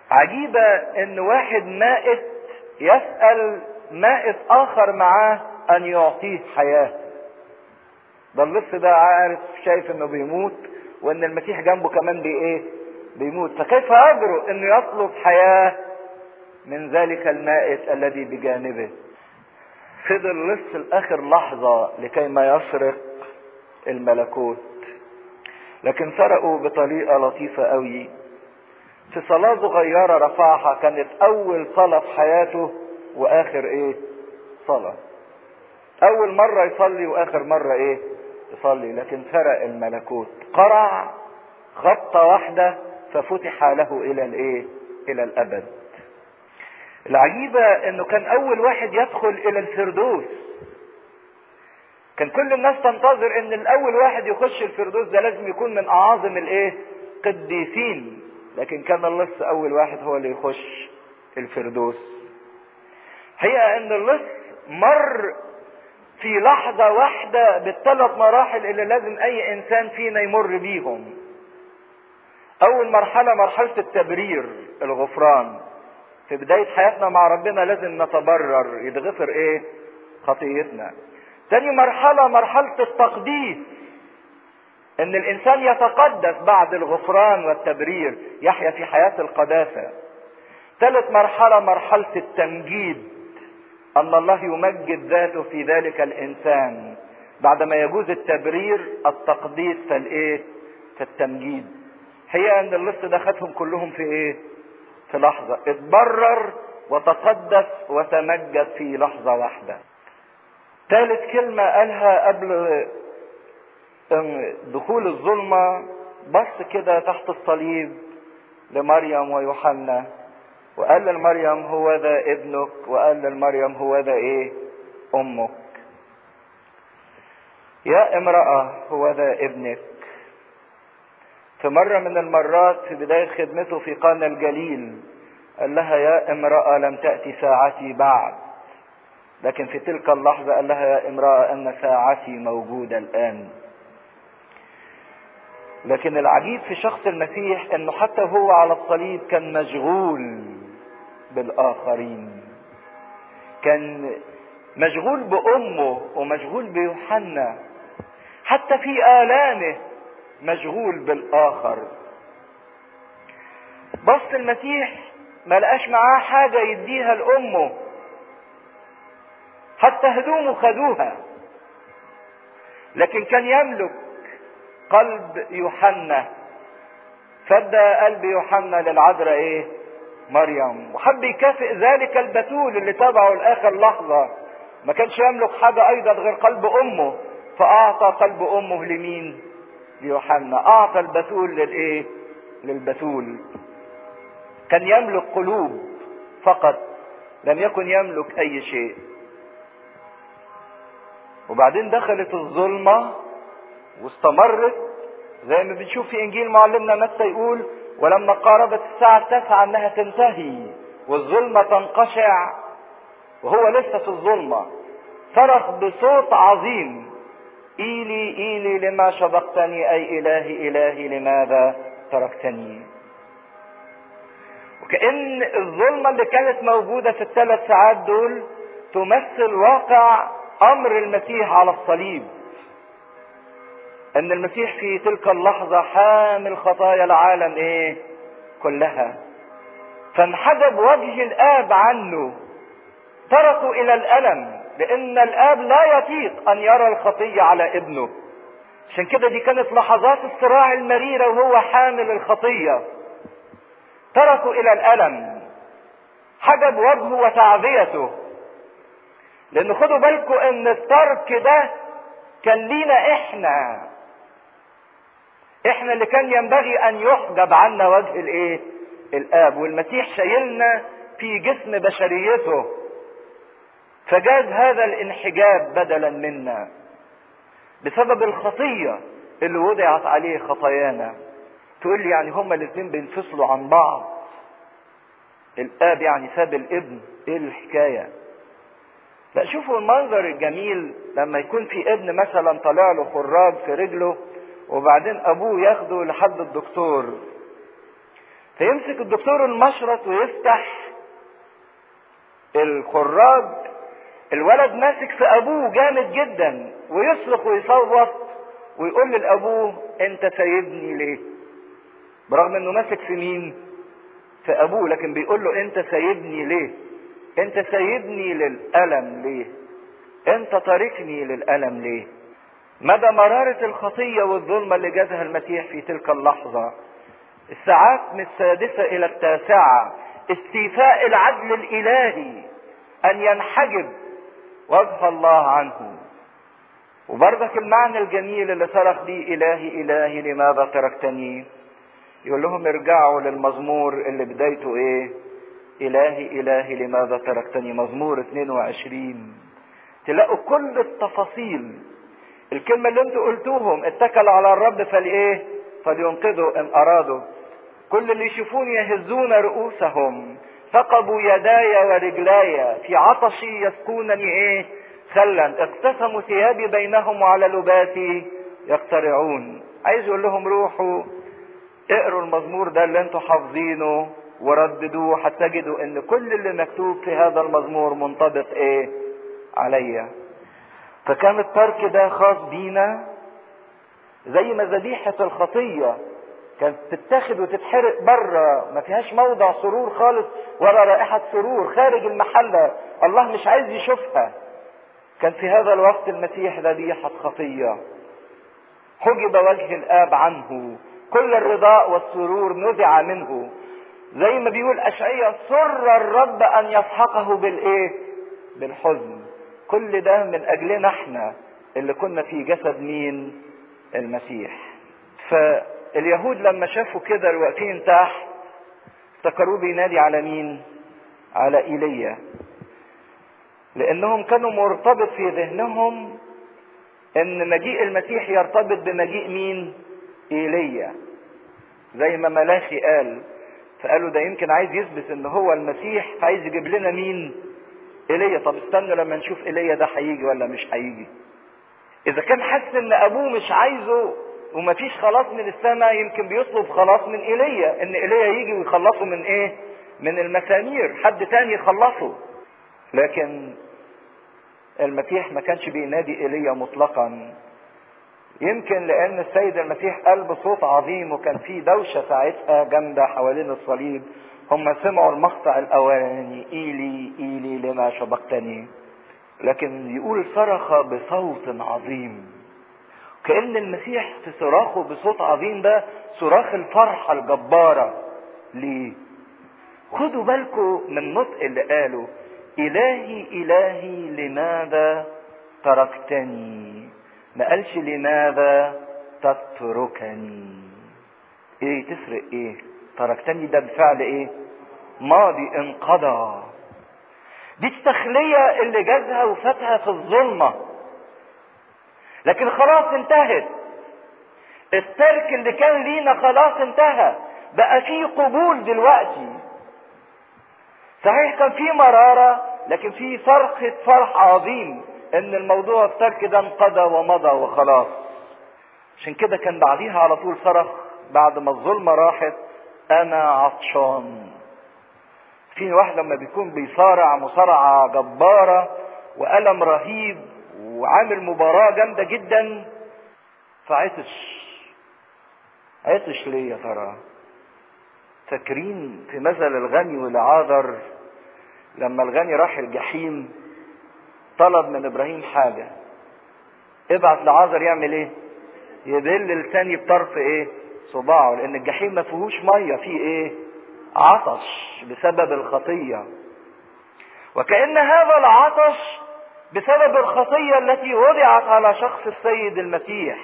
عجيبة ان واحد مائت يسأل مائت اخر معاه ان يعطيه حياة ده اللص ده عارف شايف انه بيموت وان المسيح جنبه كمان بي ايه بيموت فكيف يجرؤ انه يطلب حياة من ذلك المائت الذي بجانبه فضل لص لاخر لحظة لكي ما يسرق الملكوت لكن سرقوا بطريقة لطيفة قوي في صلاة صغيرة رفعها كانت أول صلاة في حياته وآخر إيه؟ صلاة. أول مرة يصلي وآخر مرة إيه؟ يصلي لكن سرق الملكوت. قرع خبطة واحدة ففتح له إلى الإيه؟ إلى الأبد. العجيبة إنه كان أول واحد يدخل إلى الفردوس. كان كل الناس تنتظر إن الأول واحد يخش الفردوس ده لازم يكون من أعاظم الإيه؟ قديسين لكن كان اللص اول واحد هو اللي يخش الفردوس هي ان اللص مر في لحظة واحدة بالثلاث مراحل اللي لازم اي انسان فينا يمر بيهم اول مرحلة مرحلة التبرير الغفران في بداية حياتنا مع ربنا لازم نتبرر يتغفر ايه خطيتنا تاني مرحلة مرحلة التقديس ان الانسان يتقدس بعد الغفران والتبرير يحيا في حياة القداسة ثالث مرحلة مرحلة التمجيد ان الله يمجد ذاته في ذلك الانسان بعدما يجوز التبرير التقديس فالايه في التمجيد هي ان اللص ده خدهم كلهم في ايه في لحظة اتبرر وتقدس وتمجد في لحظة واحدة ثالث كلمة قالها قبل دخول الظلمة بص كده تحت الصليب لمريم ويوحنا وقال لمريم هو ذا ابنك وقال لمريم هو ذا ايه امك يا امرأة هو ذا ابنك في مرة من المرات في بداية خدمته في قانا الجليل قال لها يا امرأة لم تأتي ساعتي بعد لكن في تلك اللحظة قال لها يا امرأة أن ساعتي موجودة الآن لكن العجيب في شخص المسيح انه حتى هو على الصليب كان مشغول بالاخرين كان مشغول بامه ومشغول بيوحنا حتى في الامه مشغول بالاخر بص المسيح ما لقاش معاه حاجه يديها لامه حتى هدومه خدوها لكن كان يملك قلب يوحنا فدى قلب يوحنا للعذراء ايه مريم وحب يكافئ ذلك البتول اللي تبعه لاخر لحظه ما كانش يملك حاجه ايضا غير قلب امه فاعطى قلب امه لمين ليوحنا اعطى البتول للايه للبتول كان يملك قلوب فقط لم يكن يملك اي شيء وبعدين دخلت الظلمه واستمرت زي ما بنشوف في انجيل معلمنا متى يقول ولما قاربت الساعة التاسعة انها تنتهي والظلمة تنقشع وهو لسه في الظلمة صرخ بصوت عظيم إيلي إيلي لما شبقتني أي إلهي إلهي لماذا تركتني وكأن الظلمة اللي كانت موجودة في الثلاث ساعات دول تمثل واقع أمر المسيح على الصليب ان المسيح في تلك اللحظة حامل خطايا العالم ايه كلها فانحجب وجه الاب عنه تركوا الى الالم لان الاب لا يطيق ان يرى الخطية على ابنه عشان كده دي كانت لحظات الصراع المريرة وهو حامل الخطية تركوا الى الالم حجب وجهه وتعذيته لان خدوا بالكم ان الترك ده كان لينا احنا احنا اللي كان ينبغي ان يحجب عنا وجه الايه الاب والمسيح شايلنا في جسم بشريته فجاز هذا الانحجاب بدلا منا بسبب الخطية اللي وضعت عليه خطايانا تقول لي يعني هما الاثنين بينفصلوا عن بعض الاب يعني ساب الابن ايه الحكاية لا شوفوا المنظر الجميل لما يكون في ابن مثلا طالع له خراج في رجله وبعدين ابوه ياخده لحد الدكتور فيمسك الدكتور المشرط ويفتح الخراج الولد ماسك في ابوه جامد جدا ويصرخ ويصوت ويقول لابوه انت سايبني ليه برغم انه ماسك في مين في ابوه لكن بيقول له انت سايبني ليه انت سايبني للالم ليه انت تاركني للالم ليه مدى مرارة الخطية والظلمة اللي جازها المسيح في تلك اللحظة الساعات من السادسة إلى التاسعة استيفاء العدل الإلهي أن ينحجب وجه الله عنه وبرضك المعنى الجميل اللي صرخ بيه إلهي إلهي لماذا تركتني يقول لهم ارجعوا للمزمور اللي بدايته ايه إلهي إلهي لماذا تركتني مزمور 22 تلاقوا كل التفاصيل الكلمة اللي انتوا قلتوهم اتكلوا على الرب فلإيه فلينقذوا إن أرادوا كل اللي يشوفون يهزون رؤوسهم ثقبوا يداي ورجلاي في عطشي يسقونني ايه خلا اقتسموا ثيابي بينهم وعلى لباسي يقترعون عايز يقول لهم روحوا اقروا المزمور ده اللي انتوا حافظينه ورددوه هتجدوا ان كل اللي مكتوب في هذا المزمور منطبق ايه عليا فكان الترك ده خاص بينا زي ما ذبيحة الخطية كانت تتاخد وتتحرق بره ما فيهاش موضع سرور خالص ولا رائحة سرور خارج المحلة الله مش عايز يشوفها كان في هذا الوقت المسيح ذبيحة خطية حجب وجه الآب عنه كل الرضاء والسرور نزع منه زي ما بيقول أشعية سر الرب أن يسحقه بالإيه؟ بالحزن كل ده من أجلنا احنا اللي كنا في جسد مين؟ المسيح فاليهود لما شافوا كده الواقفين تحت افتكروه بينادي على مين؟ على ايليا لانهم كانوا مرتبط في ذهنهم ان مجيء المسيح يرتبط بمجيء مين؟ ايليا زي ما ملاخي قال فقالوا ده يمكن عايز يثبت ان هو المسيح فعايز يجيب لنا مين؟ ايليا طب استنوا لما نشوف ايليا ده هيجي ولا مش هيجي اذا كان حاسس ان ابوه مش عايزه ومفيش خلاص من السماء يمكن بيطلب خلاص من ايليا ان ايليا يجي ويخلصه من ايه من المسامير حد تاني يخلصه لكن المسيح ما كانش بينادي ايليا مطلقا يمكن لان السيد المسيح قال بصوت عظيم وكان في دوشه ساعتها جامده حوالين الصليب هم سمعوا المقطع الاولاني ايلي ايلي لما شبقتني لكن يقول صرخ بصوت عظيم كأن المسيح في صراخه بصوت عظيم ده صراخ الفرحة الجبارة ليه خدوا بالكم من النطق اللي قاله إلهي إلهي لماذا تركتني ما قالش لماذا تتركني ايه تفرق ايه تركتني ده بفعل ايه ماضي انقضى دي التخلية اللي جازها وفاتها في الظلمة لكن خلاص انتهت الترك اللي كان لينا خلاص انتهى بقى في قبول دلوقتي صحيح كان في مرارة لكن في صرخة فرح عظيم ان الموضوع الترك ده انقضى ومضى وخلاص عشان كده كان بعديها على طول صرخ بعد ما الظلمة راحت انا عطشان في واحد لما بيكون بيصارع مصارعة جبارة وألم رهيب وعامل مباراة جامدة جدا فعطش عطش ليه يا ترى فاكرين في مثل الغني والعاذر لما الغني راح الجحيم طلب من ابراهيم حاجة ابعت لعاذر يعمل ايه يبل لساني بطرف ايه صباعه لان الجحيم ما فيهوش ميه فيه ايه عطش بسبب الخطيه وكأن هذا العطش بسبب الخطية التي وضعت على شخص السيد المسيح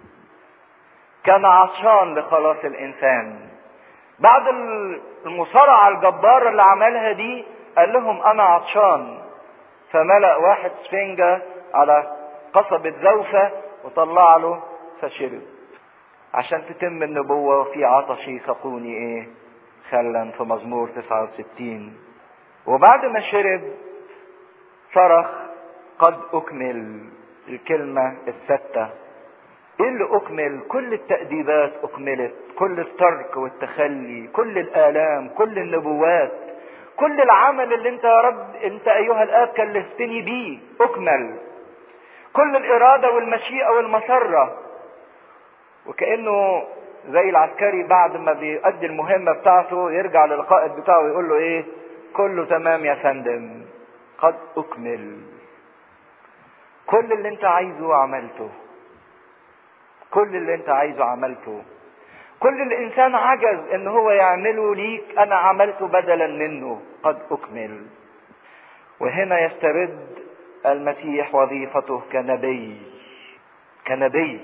كان عطشان لخلاص الإنسان بعد المصارعة الجبارة اللي عملها دي قال لهم أنا عطشان فملأ واحد سفنجة على قصبة زوفة وطلع له فشرب عشان تتم النبوة وفي عطشي سقوني ايه خلا في مزمور 69 وبعد ما شرب صرخ قد اكمل الكلمة الستة ايه الكل اكمل كل التأديبات اكملت كل الترك والتخلي كل الالام كل النبوات كل العمل اللي انت يا رب انت ايها الاب كلفتني بيه اكمل كل الاراده والمشيئه والمسره وكانه زي العسكري بعد ما بيؤدي المهمه بتاعته يرجع للقائد بتاعه ويقول له ايه كله تمام يا فندم قد اكمل كل اللي انت عايزه عملته كل اللي انت عايزه عملته كل الانسان عجز ان هو يعمله ليك انا عملته بدلا منه قد اكمل وهنا يسترد المسيح وظيفته كنبي كنبي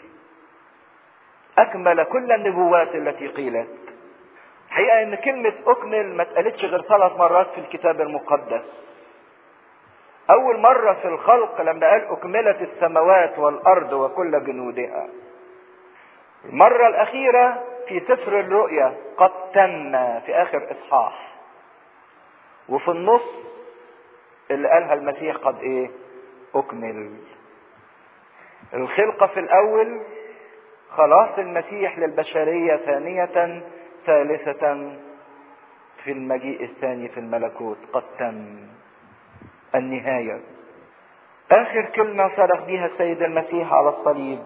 اكمل كل النبوات التي قيلت الحقيقه ان كلمه اكمل ما اتقالتش غير ثلاث مرات في الكتاب المقدس اول مره في الخلق لما قال اكملت السماوات والارض وكل جنودها المرة الأخيرة في سفر الرؤيا قد تم في آخر إصحاح وفي النص اللي قالها المسيح قد إيه؟ أكمل. الخلقة في الأول خلاص المسيح للبشرية ثانية ثالثة في المجيء الثاني في الملكوت قد تم النهاية آخر كلمة صرخ بها السيد المسيح على الصليب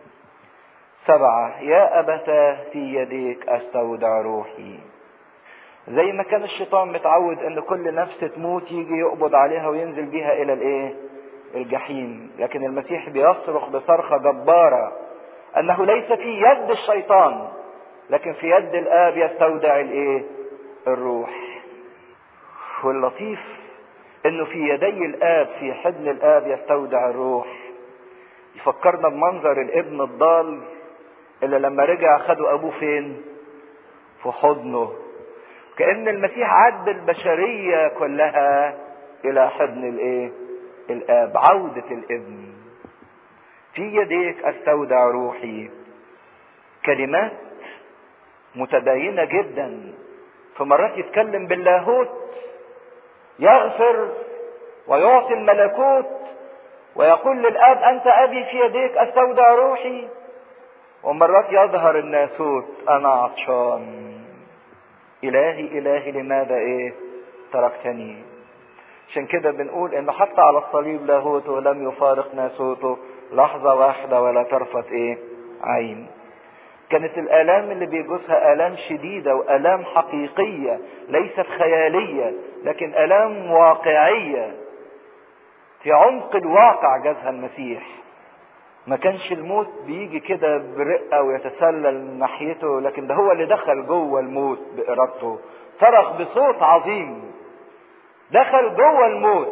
سبعة يا أبتا في يديك أستودع روحي زي ما كان الشيطان متعود ان كل نفس تموت يجي يقبض عليها وينزل بيها الى الايه الجحيم لكن المسيح بيصرخ بصرخة جبارة انه ليس في يد الشيطان لكن في يد الاب يستودع الايه الروح واللطيف انه في يدي الاب في حضن الاب يستودع الروح يفكرنا بمنظر الابن الضال اللي لما رجع خدوا ابوه فين في حضنه كأن المسيح عد البشرية كلها إلى حضن الإيه؟ الآب، عودة الابن. في يديك أستودع روحي. كلمات متباينة جدا. في مرات يتكلم باللاهوت يغفر ويعطي الملكوت ويقول للآب أنت أبي في يديك أستودع روحي. ومرات يظهر الناسوت أنا عطشان. إلهي إلهي لماذا إيه تركتني عشان كده بنقول إنه حتى على الصليب لاهوته لم يفارق ناسوته لحظة واحدة ولا طرفة إيه عين كانت الآلام اللي بيجوزها آلام شديدة وآلام حقيقية ليست خيالية لكن آلام واقعية في عمق الواقع جازها المسيح ما كانش الموت بيجي كده برقة ويتسلل ناحيته لكن ده هو اللي دخل جوه الموت بإرادته صرخ بصوت عظيم دخل جوه الموت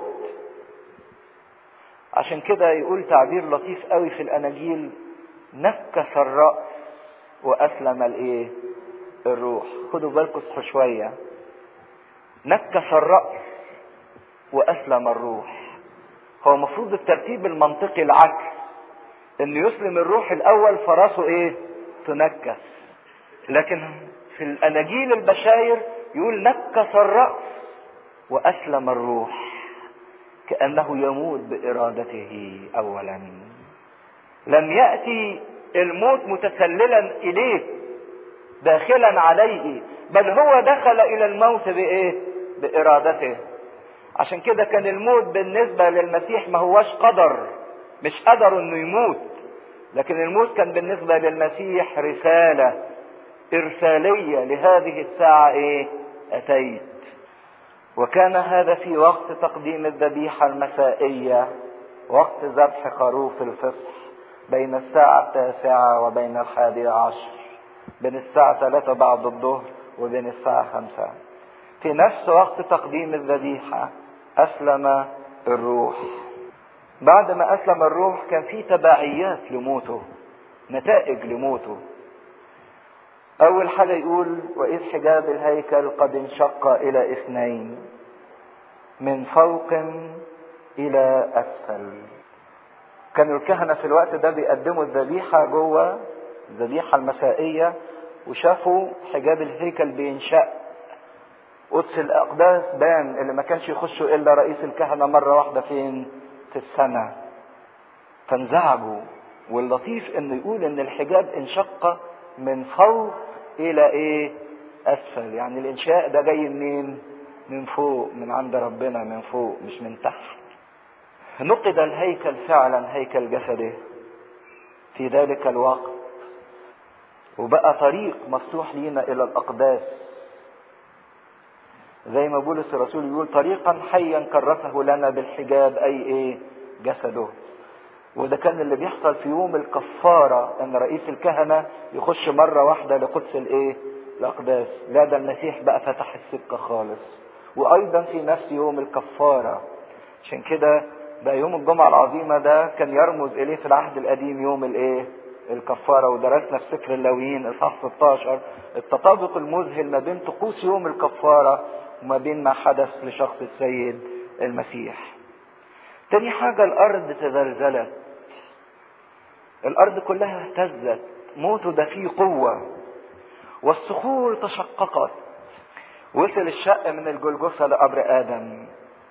عشان كده يقول تعبير لطيف قوي في الأناجيل نكس الرأس وأسلم الإيه؟ الروح خدوا بالكم اصحوا شوية نكس الرأس وأسلم الروح هو المفروض الترتيب المنطقي العكس انه يسلم الروح الاول فراسه ايه تنكس لكن في الاناجيل البشاير يقول نكس الراس واسلم الروح كانه يموت بارادته اولا لم ياتي الموت متسللا اليه داخلا عليه بل هو دخل الى الموت بايه بارادته عشان كده كان الموت بالنسبه للمسيح ما هوش قدر مش قدروا انه يموت لكن الموت كان بالنسبة للمسيح رسالة إرسالية لهذه الساعة إيه؟ أتيت. وكان هذا في وقت تقديم الذبيحة المسائية وقت ذبح خروف الفصح بين الساعة التاسعة وبين الحادية عشر بين الساعة ثلاثة بعد الظهر وبين الساعة خمسة في نفس وقت تقديم الذبيحة أسلم الروح بعد ما أسلم الروح كان في تبعيات لموته نتائج لموته أول حاجة يقول وإذ حجاب الهيكل قد انشق إلى اثنين من فوق إلى أسفل كانوا الكهنة في الوقت ده بيقدموا الذبيحة جوه الذبيحة المسائية وشافوا حجاب الهيكل بينشق قدس الأقداس بان اللي ما كانش يخشوا إلا رئيس الكهنة مرة واحدة فين في السماء فانزعجوا واللطيف انه يقول ان الحجاب انشق من فوق الى ايه اسفل يعني الانشاء ده جاي منين من فوق من عند ربنا من فوق مش من تحت نقد الهيكل فعلا هيكل جسده في ذلك الوقت وبقى طريق مفتوح لينا الى الاقداس زي ما بولس الرسول يقول طريقا حيا كرسه لنا بالحجاب اي ايه جسده وده كان اللي بيحصل في يوم الكفارة ان رئيس الكهنة يخش مرة واحدة لقدس الايه الاقداس لا ده المسيح بقى فتح السكة خالص وايضا في نفس يوم الكفارة عشان كده بقى يوم الجمعة العظيمة ده كان يرمز اليه في العهد القديم يوم الايه الكفارة ودرسنا في سفر اللاويين اصحاح 16 التطابق المذهل ما بين طقوس يوم الكفارة وما بين ما حدث لشخص السيد المسيح تاني حاجة الأرض تزلزلت الأرض كلها اهتزت موته ده فيه قوة والصخور تشققت وصل الشق من الجلجثة لقبر آدم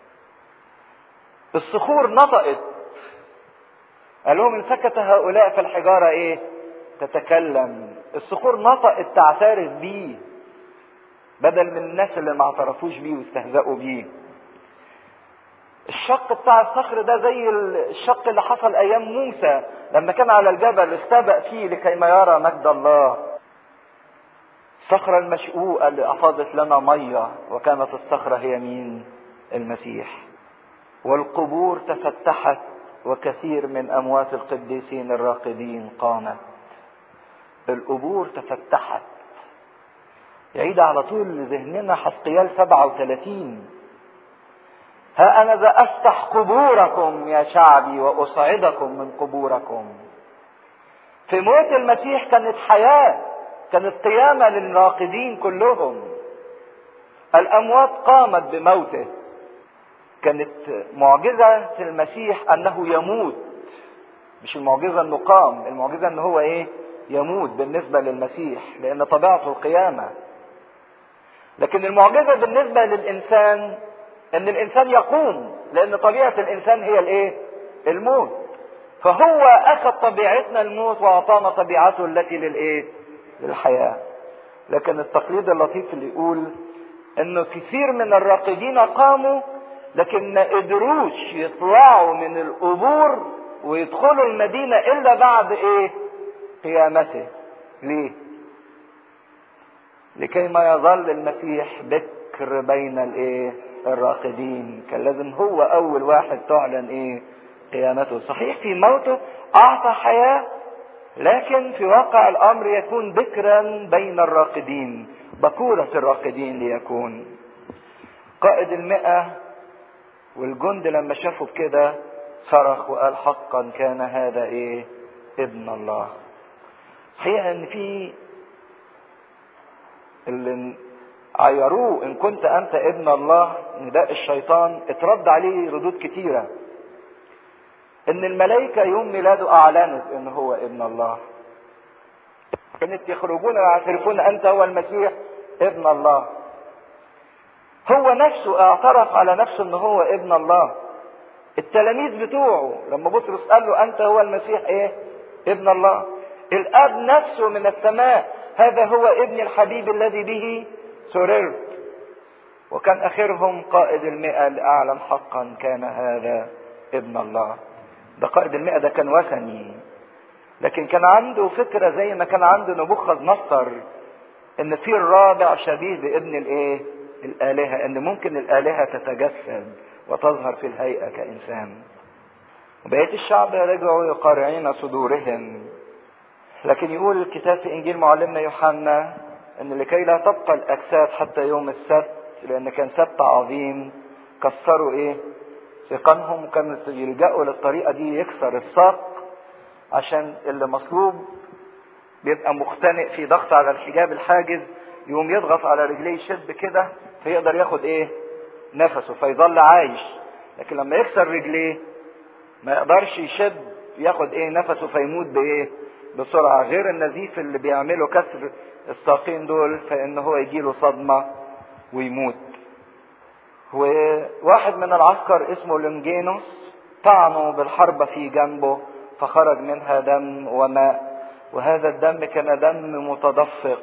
الصخور نطقت قال لهم ان سكت هؤلاء فالحجارة ايه تتكلم الصخور نطقت تعترف بيه بدل من الناس اللي ما اعترفوش بيه واستهزأوا بيه الشق بتاع الصخر ده زي الشق اللي حصل ايام موسى لما كان على الجبل استبق فيه لكي ما يرى مجد الله الصخرة المشقوقة اللي أفاضت لنا مية وكانت الصخرة هي مين؟ المسيح. والقبور تفتحت وكثير من أموات القديسين الراقدين قامت. القبور تفتحت. يعيد على طول ذهننا حسقيال 37 ها أنا ذا أفتح قبوركم يا شعبي وأصعدكم من قبوركم. في موت المسيح كانت حياه كانت قيامة للراقدين كلهم الأموات قامت بموته كانت معجزة في المسيح أنه يموت مش المعجزة أنه قام المعجزة أنه هو إيه يموت بالنسبة للمسيح لأن طبيعته القيامة لكن المعجزة بالنسبة للإنسان أن الإنسان يقوم لأن طبيعة الإنسان هي الإيه الموت فهو أخذ طبيعتنا الموت وأعطانا طبيعته التي للإيه للحياة لكن التقليد اللطيف اللي يقول انه كثير من الراقدين قاموا لكن ما قدروش يطلعوا من القبور ويدخلوا المدينة الا بعد ايه قيامته ليه لكي ما يظل المسيح بكر بين الايه الراقدين كان لازم هو اول واحد تعلن ايه قيامته صحيح في موته اعطى حياه لكن في واقع الامر يكون بكرا بين الراقدين بكورة الراقدين ليكون قائد المئة والجند لما شافوا كده صرخ وقال حقا كان هذا ايه ابن الله حقيقة ان في اللي عيروه ان كنت انت ابن الله نداء الشيطان اترد عليه ردود كتيره ان الملائكه يوم ميلاده اعلنت ان هو ابن الله كانت يخرجون ويعترفون انت هو المسيح ابن الله هو نفسه اعترف على نفسه ان هو ابن الله التلاميذ بتوعه لما بطرس قال له انت هو المسيح ايه ابن الله الاب نفسه من السماء هذا هو ابن الحبيب الذي به سررت وكان اخرهم قائد المئة اللي اعلن حقا كان هذا ابن الله ده قائد المئة ده كان وثني لكن كان عنده فكرة زي ما كان عنده نبوخذ نصر ان في الرابع شبيه بابن الايه الالهة ان ممكن الالهة تتجسد وتظهر في الهيئة كانسان وبقية الشعب رجعوا يقارعين صدورهم لكن يقول الكتاب في انجيل معلمنا يوحنا ان لكي لا تبقى الاجساد حتى يوم السبت لان كان سبت عظيم كسروا ايه سقانهم وكانوا يلجأوا للطريقة دي يكسر الساق عشان اللي مصلوب بيبقى مختنق في ضغط على الحجاب الحاجز يقوم يضغط على رجليه يشد كده فيقدر ياخد ايه نفسه فيظل عايش لكن لما يكسر رجليه ما يقدرش يشد ياخد ايه نفسه فيموت بايه بسرعة غير النزيف اللي بيعمله كسر الساقين دول فان هو يجيله صدمة ويموت وواحد من العسكر اسمه لونجينوس طعنوا بالحربة في جنبه فخرج منها دم وماء وهذا الدم كان دم متدفق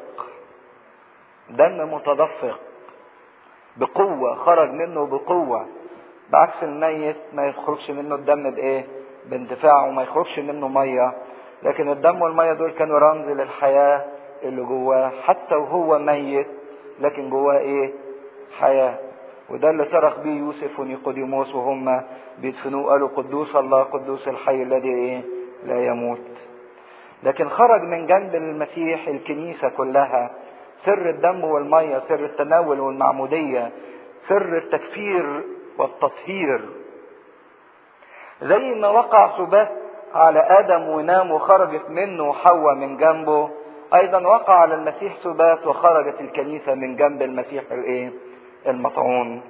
دم متدفق بقوة خرج منه بقوة بعكس الميت ما يخرجش منه الدم بايه باندفاع وما يخرجش منه مية لكن الدم والمية دول كانوا رمز للحياة اللي جواه حتى وهو ميت لكن جواه ايه حياة وده اللي صرخ بيه يوسف ونيقوديموس وهم بيدفنوه قالوا قدوس الله قدوس الحي الذي ايه لا يموت لكن خرج من جنب المسيح الكنيسة كلها سر الدم والمية سر التناول والمعمودية سر التكفير والتطهير زي ما وقع سبات على آدم ونام وخرجت منه حواء من جنبه أيضا وقع على المسيح سبات وخرجت الكنيسة من جنب المسيح الإيه؟ المطعون.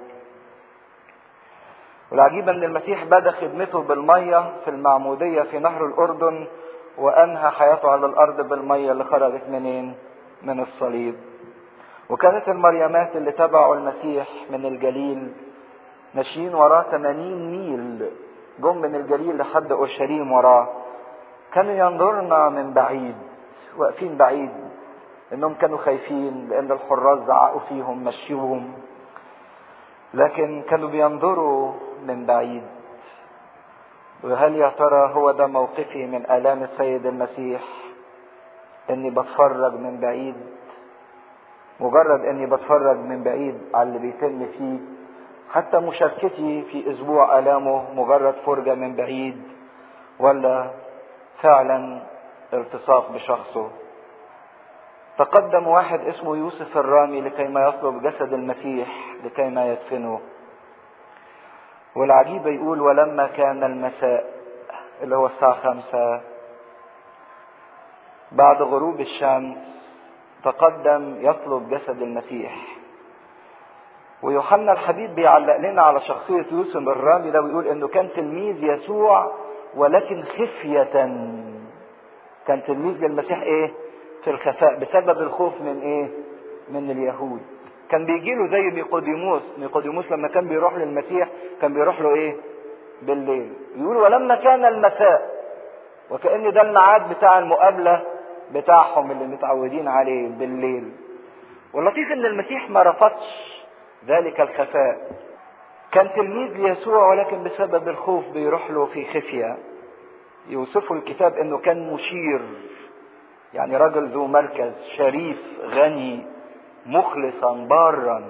والعجيب أن المسيح بدأ خدمته بالمية في المعمودية في نهر الأردن وأنهى حياته على الأرض بالمية اللي خرجت منين؟ من الصليب. وكانت المريمات اللي تبعوا المسيح من الجليل ماشيين وراه 80 ميل جم من الجليل لحد اورشليم وراه كانوا ينظرنا من بعيد واقفين بعيد انهم كانوا خايفين لان الحراس زعقوا فيهم مشيوهم لكن كانوا بينظروا من بعيد وهل يا ترى هو ده موقفي من الام السيد المسيح اني بتفرج من بعيد مجرد اني بتفرج من بعيد على اللي بيتم فيه حتى مشاركتي في اسبوع الامه مجرد فرجه من بعيد ولا فعلا التصاق بشخصه تقدم واحد اسمه يوسف الرامي لكي ما يطلب جسد المسيح لكي ما يدفنه والعجيب يقول ولما كان المساء اللي هو الساعة خمسة بعد غروب الشمس تقدم يطلب جسد المسيح ويوحنا الحبيب بيعلق لنا على شخصية يوسف الرامي ده ويقول انه كان تلميذ يسوع ولكن خفية كان تلميذ للمسيح ايه في الخفاء بسبب الخوف من ايه من اليهود كان بيجي له زي نيقوديموس نيقوديموس لما كان بيروح للمسيح كان بيروح له ايه بالليل يقول ولما كان المساء وكأن ده الميعاد بتاع المقابلة بتاعهم اللي متعودين عليه بالليل واللطيف ان المسيح ما رفضش ذلك الخفاء كان تلميذ ليسوع ولكن بسبب الخوف بيروح له في خفية يوصفه الكتاب انه كان مشير يعني رجل ذو مركز شريف غني مخلصا بارا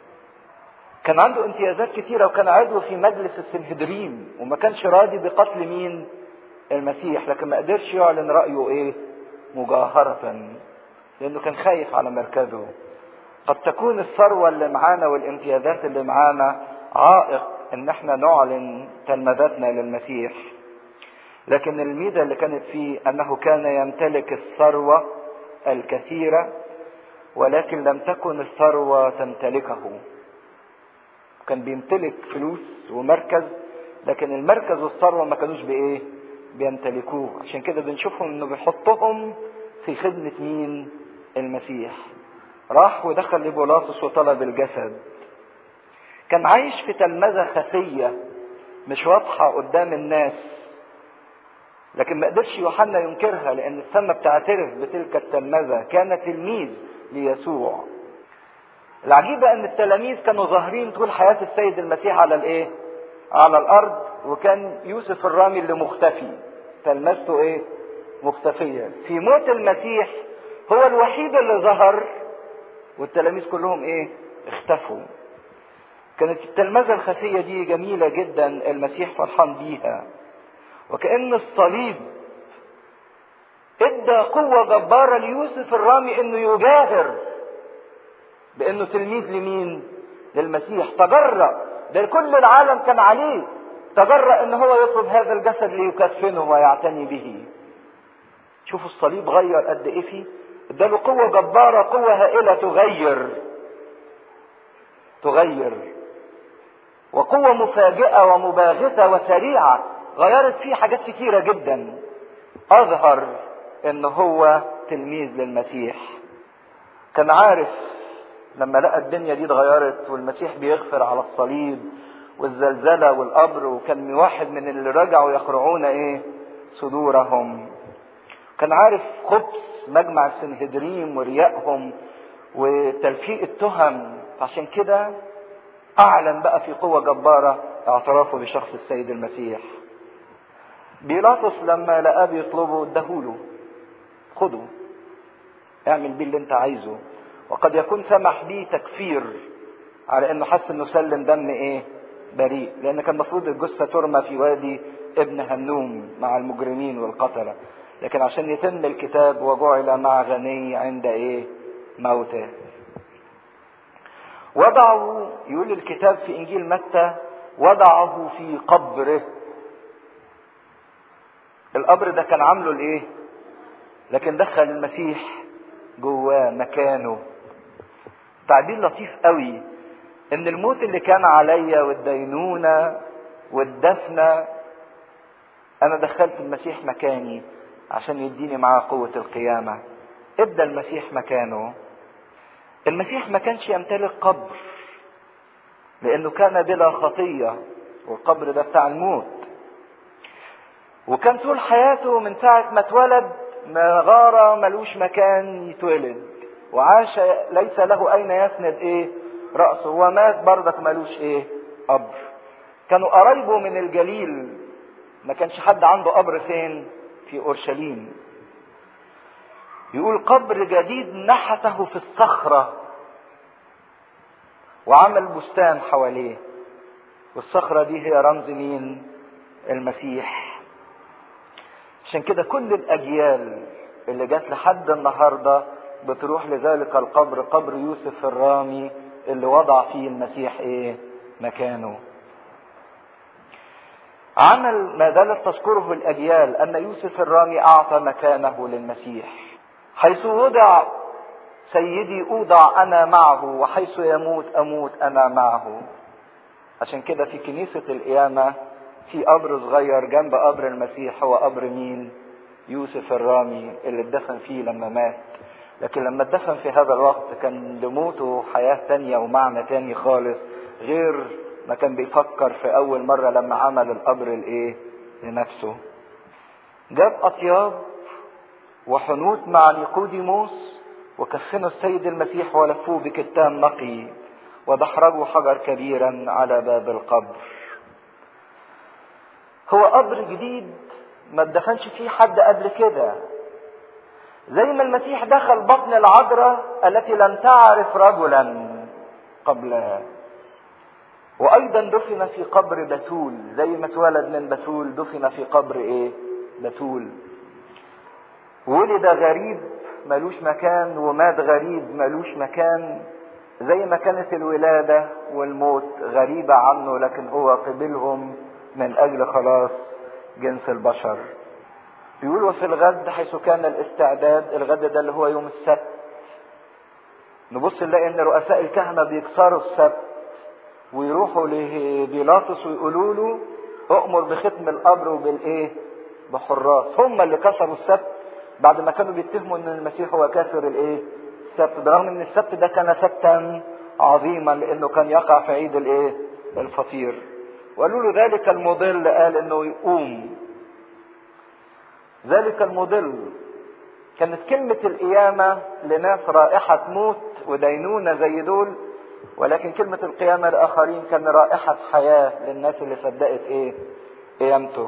كان عنده امتيازات كثيرة وكان عضو في مجلس السنهدرين وما كانش راضي بقتل مين المسيح لكن ما قدرش يعلن رأيه ايه مجاهرة لانه كان خايف على مركزه قد تكون الثروة اللي معانا والامتيازات اللي معانا عائق ان احنا نعلن تلمذاتنا للمسيح لكن الميزة اللي كانت فيه انه كان يمتلك الثروة الكثيرة ولكن لم تكن الثروة تمتلكه كان بيمتلك فلوس ومركز لكن المركز والثروة ما كانوش بايه بيمتلكوه عشان كده بنشوفهم انه بيحطهم في خدمة مين المسيح راح ودخل لبولاطس وطلب الجسد كان عايش في تلمذة خفية مش واضحة قدام الناس لكن ما قدرش يوحنا ينكرها لان السماء بتعترف بتلك التلمذة كان تلميذ ليسوع العجيبة ان التلاميذ كانوا ظاهرين طول حياة السيد المسيح على الايه على الارض وكان يوسف الرامي اللي مختفي تلمذته ايه مختفية في موت المسيح هو الوحيد اللي ظهر والتلاميذ كلهم ايه اختفوا كانت التلمذة الخفية دي جميلة جدا المسيح فرحان بيها وكأن الصليب ادى قوة جبارة ليوسف الرامي انه يجاهر بانه تلميذ لمين للمسيح تجرأ ده كل العالم كان عليه تجرأ ان هو يطلب هذا الجسد ليكفنه ويعتني به شوفوا الصليب غير قد ايه فيه اداله قوة جبارة قوة هائلة تغير تغير وقوة مفاجئة ومباغتة وسريعة غيرت فيه حاجات كتيرة جدا اظهر ان هو تلميذ للمسيح كان عارف لما لقى الدنيا دي اتغيرت والمسيح بيغفر على الصليب والزلزلة والقبر وكان واحد من اللي رجعوا يخرعون ايه صدورهم كان عارف خبث مجمع السنهدريم وريائهم وتلفيق التهم عشان كده اعلن بقى في قوة جبارة اعترافه بشخص السيد المسيح بيلاطس لما لقاه بيطلبه اداهوله خده اعمل بيه اللي انت عايزه وقد يكون سمح بيه تكفير على انه حس انه سلم دم ايه بريء لان كان المفروض الجثة ترمى في وادي ابن هنوم مع المجرمين والقتلة لكن عشان يتم الكتاب وجعل مع غني عند ايه موته وضعوا يقول الكتاب في انجيل متى وضعه في قبره القبر ده كان عامله لايه لكن دخل المسيح جواه مكانه تعبير لطيف قوي ان الموت اللي كان عليا والدينونة والدفنة انا دخلت المسيح مكاني عشان يديني معاه قوة القيامة ادى المسيح مكانه المسيح ما كانش يمتلك قبر لانه كان بلا خطية والقبر ده بتاع الموت وكان طول حياته من ساعة ما اتولد مغارة ملوش مكان يتولد وعاش ليس له اين يسند ايه رأسه ومات بردك ملوش ايه قبر كانوا قرايبه من الجليل ما كانش حد عنده قبر فين في اورشليم يقول قبر جديد نحته في الصخرة وعمل بستان حواليه والصخرة دي هي رمز مين المسيح عشان كده كل الأجيال اللي جت لحد النهاردة بتروح لذلك القبر قبر يوسف الرامي اللي وضع فيه المسيح ايه مكانه عمل ما زالت تذكره الأجيال أن يوسف الرامي أعطى مكانه للمسيح حيث وضع سيدي أوضع أنا معه وحيث يموت أموت أنا معه عشان كده في كنيسة القيامة في قبر صغير جنب قبر المسيح هو قبر مين يوسف الرامي اللي اتدفن فيه لما مات لكن لما اتدفن في هذا الوقت كان لموته حياة تانية ومعنى تاني خالص غير ما كان بيفكر في أول مرة لما عمل القبر الإيه لنفسه جاب أطياب وحنوت مع نيقوديموس وكفنوا السيد المسيح ولفوه بكتان نقي ودحرجوا حجر كبيرا على باب القبر هو قبر جديد ما اتدفنش فيه حد قبل كده زي ما المسيح دخل بطن العذراء التي لم تعرف رجلا قبلها وايضا دفن في قبر بتول زي ما اتولد من بتول دفن في قبر ايه بتول ولد غريب ملوش مكان ومات غريب ملوش مكان زي ما كانت الولادة والموت غريبة عنه لكن هو قبلهم من أجل خلاص جنس البشر يقول وفي الغد حيث كان الاستعداد الغد ده اللي هو يوم السبت نبص نلاقي ان رؤساء الكهنة بيكسروا السبت ويروحوا لبيلاطس ويقولوا له اؤمر بختم القبر وبالايه بحراس هم اللي كسروا السبت بعد ما كانوا بيتهموا ان المسيح هو كاسر الايه السبت برغم ان السبت ده كان سبتا عظيما لانه كان يقع في عيد الايه الفطير وقالوا له ذلك المضل قال انه يقوم ذلك المضل كانت كلمة القيامة لناس رائحة موت ودينونة زي دول ولكن كلمة القيامة لآخرين كان رائحة حياة للناس اللي صدقت ايه قيامته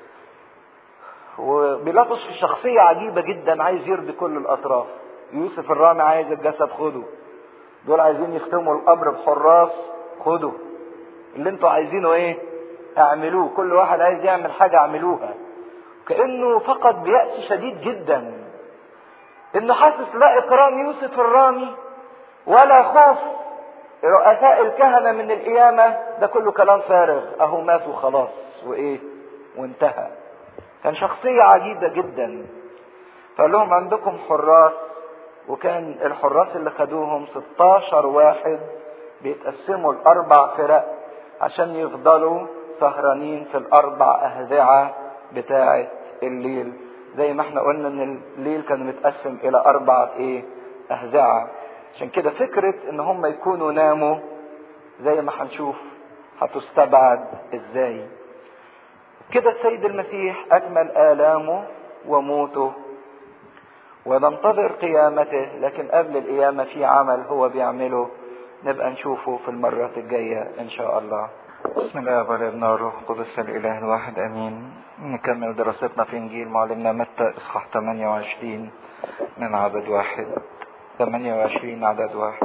وبيلاطس في شخصية عجيبة جدا عايز يرضي كل الأطراف يوسف الرامي عايز الجسد خده دول عايزين يختموا القبر بحراس خده اللي انتوا عايزينه ايه اعملوه كل واحد عايز يعمل حاجة اعملوها كأنه فقد بيأس شديد جدا انه حاسس لا اكرام يوسف الرامي ولا خوف رؤساء الكهنة من القيامة ده كله كلام فارغ اهو ماتوا خلاص وايه وانتهى كان شخصية عجيبة جدا فقال لهم عندكم حراس وكان الحراس اللي خدوهم 16 واحد بيتقسموا الأربع فرق عشان يفضلوا سهرانين في الأربع أهذعة بتاعة الليل زي ما احنا قلنا ان الليل كان متقسم إلى أربعة إيه أهذعة عشان كده فكرة إن هم يكونوا ناموا زي ما هنشوف هتستبعد إزاي كده السيد المسيح اكمل الامه وموته وننتظر قيامته لكن قبل القيامه في عمل هو بيعمله نبقى نشوفه في المرات الجايه ان شاء الله بسم الله والابن والروح القدس الاله الواحد امين نكمل دراستنا في انجيل معلمنا متى اصحاح 28 من عدد واحد 28 عدد واحد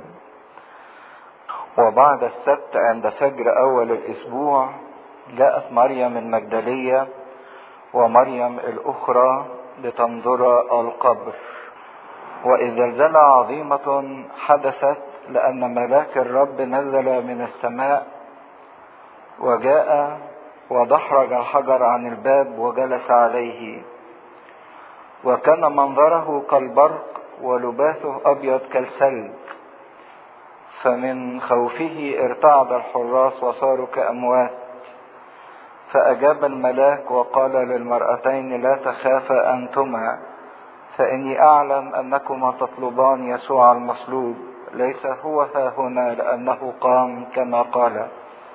وبعد السبت عند فجر اول الاسبوع جاءت مريم المجدلية ومريم الاخرى لتنظر القبر واذ زلزلة عظيمة حدثت لان ملاك الرب نزل من السماء وجاء ودحرج الحجر عن الباب وجلس عليه وكان منظره كالبرق ولباسه ابيض كالثلج فمن خوفه ارتعد الحراس وصاروا كاموات فاجاب الملاك وقال للمراتين لا تخافا انتما فاني اعلم انكما تطلبان يسوع المصلوب ليس هو ها هنا لانه قام كما قال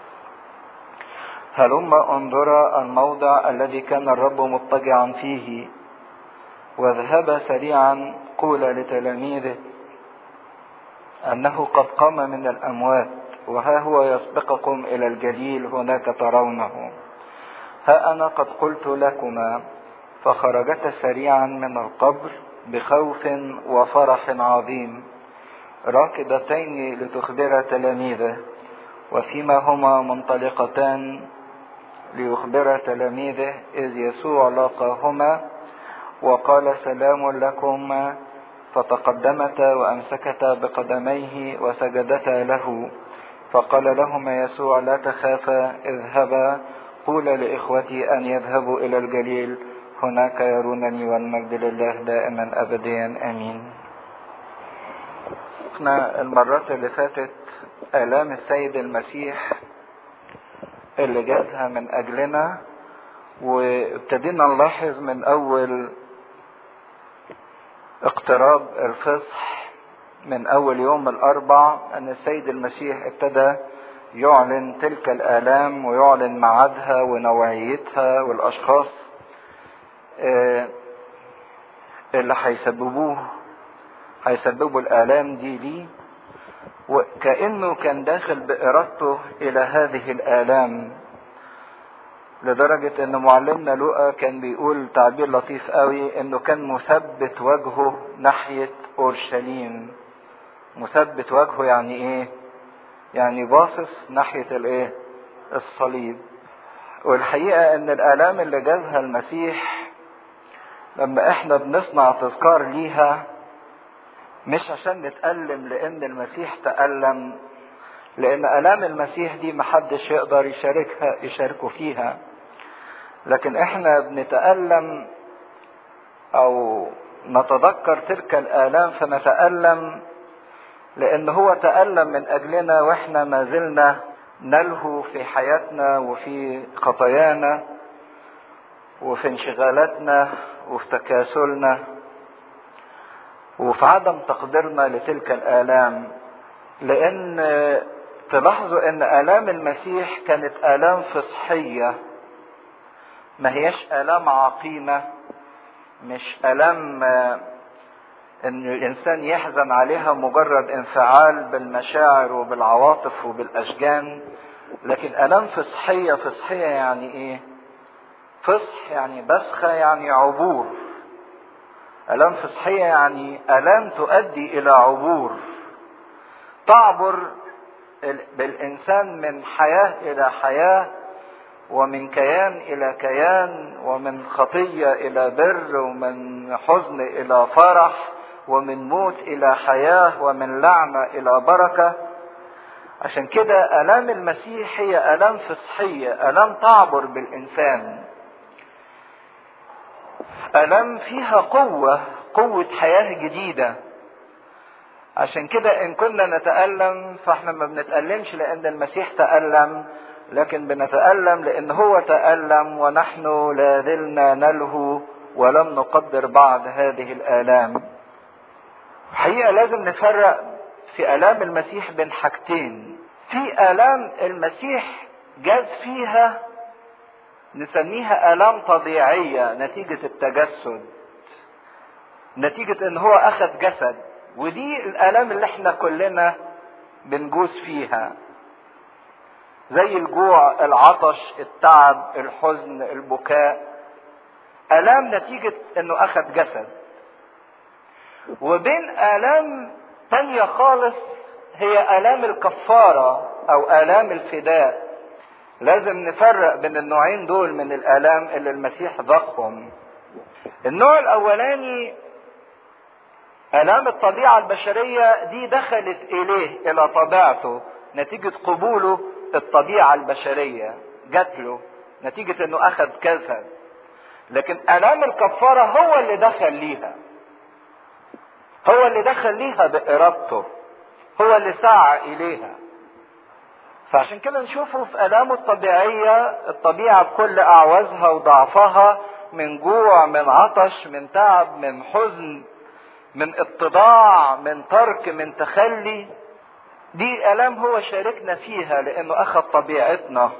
هلم انظرا الموضع الذي كان الرب مضطجعا فيه واذهبا سريعا قول لتلاميذه انه قد قام من الاموات وها هو يسبقكم الى الجليل هناك ترونه ها انا قد قلت لكما فخرجتا سريعا من القبر بخوف وفرح عظيم راكضتين لتخبر تلاميذه وفيما هما منطلقتان ليخبر تلاميذه إذ يسوع لاقاهما وقال سلام لكم فتقدمتا وأمسكتا بقدميه وسجدتا له فقال لهما يسوع لا تخافا اذهبا قول لإخوتي أن يذهبوا إلى الجليل هناك يرونني والمجد لله دائما أبديا آمين احنا المرات اللي فاتت آلام السيد المسيح اللي جازها من أجلنا وابتدينا نلاحظ من أول اقتراب الفصح من أول يوم الأربع أن السيد المسيح ابتدى يعلن تلك الآلام ويعلن معادها ونوعيتها والأشخاص اللي هيسببوه هيسببوا الآلام دي ليه وكأنه كان داخل بإرادته إلى هذه الآلام لدرجة إن معلمنا لوقا كان بيقول تعبير لطيف قوي إنه كان مثبت وجهه ناحية أورشليم مثبت وجهه يعني إيه؟ يعني باصص ناحية الإيه؟ الصليب والحقيقة إن الآلام اللي جازها المسيح لما إحنا بنصنع تذكار ليها مش عشان نتألم لأن المسيح تألم لأن آلام المسيح دي محدش يقدر يشاركها يشاركه فيها لكن احنا بنتألم أو نتذكر تلك الآلام فنتألم لأن هو تألم من أجلنا وإحنا ما زلنا نلهو في حياتنا وفي خطايانا وفي انشغالاتنا وفي تكاسلنا وفي عدم تقديرنا لتلك الآلام لأن تلاحظوا أن آلام المسيح كانت آلام فصحية ما هيش آلام عقيمة مش آلام أن الإنسان يحزن عليها مجرد انفعال بالمشاعر وبالعواطف وبالأشجان لكن آلام فصحية فصحية يعني إيه؟ فصح يعني بسخة يعني عبور آلام فصحية يعني آلام تؤدي إلى عبور تعبر بالإنسان من حياة إلى حياة ومن كيان إلى كيان ومن خطية إلى بر ومن حزن إلى فرح ومن موت إلى حياة ومن لعنة إلى بركة عشان كده آلام المسيح هي آلام فصحية آلام تعبر بالإنسان آلام فيها قوة قوة حياة جديدة عشان كده إن كنا نتألم فإحنا ما بنتألمش لأن المسيح تألم لكن بنتألم لأن هو تألم ونحن لا زلنا نلهو ولم نقدر بعض هذه الآلام. حقيقة لازم نفرق في آلام المسيح بين حاجتين. في آلام المسيح جاز فيها نسميها آلام طبيعية نتيجة التجسد نتيجة ان هو اخذ جسد ودي الآلام اللي احنا كلنا بنجوز فيها زي الجوع العطش التعب الحزن البكاء آلام نتيجة انه اخذ جسد وبين آلام تانية خالص هي آلام الكفارة أو آلام الفداء لازم نفرق بين النوعين دول من الآلام اللي المسيح ذاقهم النوع الأولاني آلام الطبيعة البشرية دي دخلت إليه إلى طبيعته نتيجة قبوله الطبيعة البشرية جات له نتيجة إنه أخذ جسد لكن آلام الكفارة هو اللي دخل ليها هو اللي دخل ليها بإرادته هو اللي سعى إليها فعشان كده نشوفه في آلامه الطبيعية الطبيعة بكل أعوازها وضعفها من جوع من عطش من تعب من حزن من اتضاع من ترك من تخلي دي آلام هو شاركنا فيها لأنه أخذ طبيعتنا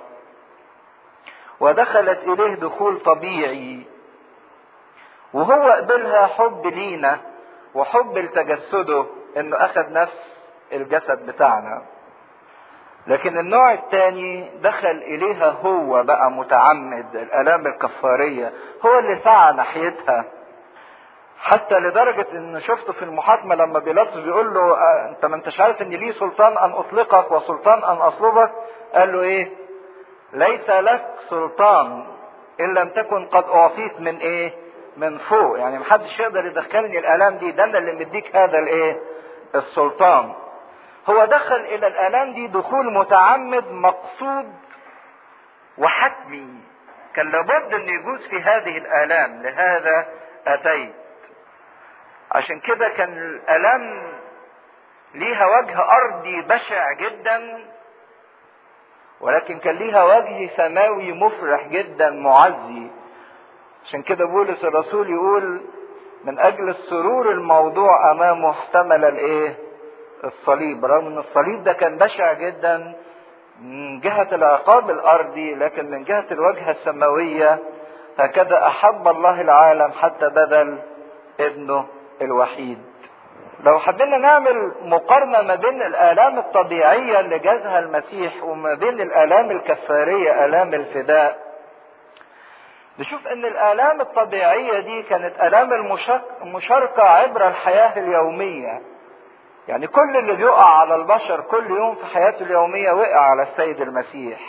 ودخلت إليه دخول طبيعي وهو قبلها حب لينا وحب لتجسده انه اخذ نفس الجسد بتاعنا لكن النوع الثاني دخل اليها هو بقى متعمد الالام الكفاريه هو اللي سعى ناحيتها حتى لدرجة ان شفته في المحاكمة لما بيلاطس بيقول له آه انت ما انتش عارف ان لي سلطان ان اطلقك وسلطان ان اصلبك قال له ايه ليس لك سلطان ان لم تكن قد اعطيت من ايه من فوق يعني محدش يقدر يدخلني الالام دي ده انا اللي مديك هذا الايه السلطان هو دخل الى الالام دي دخول متعمد مقصود وحتمي كان لابد ان يجوز في هذه الالام لهذا اتيت عشان كده كان الالام ليها وجه ارضي بشع جدا ولكن كان ليها وجه سماوي مفرح جدا معزي عشان كده بولس الرسول يقول من اجل السرور الموضوع امامه احتمل الايه الصليب رغم ان الصليب ده كان بشع جدا من جهة العقاب الارضي لكن من جهة الوجهة السماوية هكذا احب الله العالم حتى بذل ابنه الوحيد لو حبينا نعمل مقارنة ما بين الآلام الطبيعية اللي جازها المسيح وما بين الآلام الكفارية آلام الفداء نشوف ان الآلام الطبيعية دي كانت آلام المشاركة عبر الحياة اليومية يعني كل اللي بيقع على البشر كل يوم في حياته اليومية وقع على السيد المسيح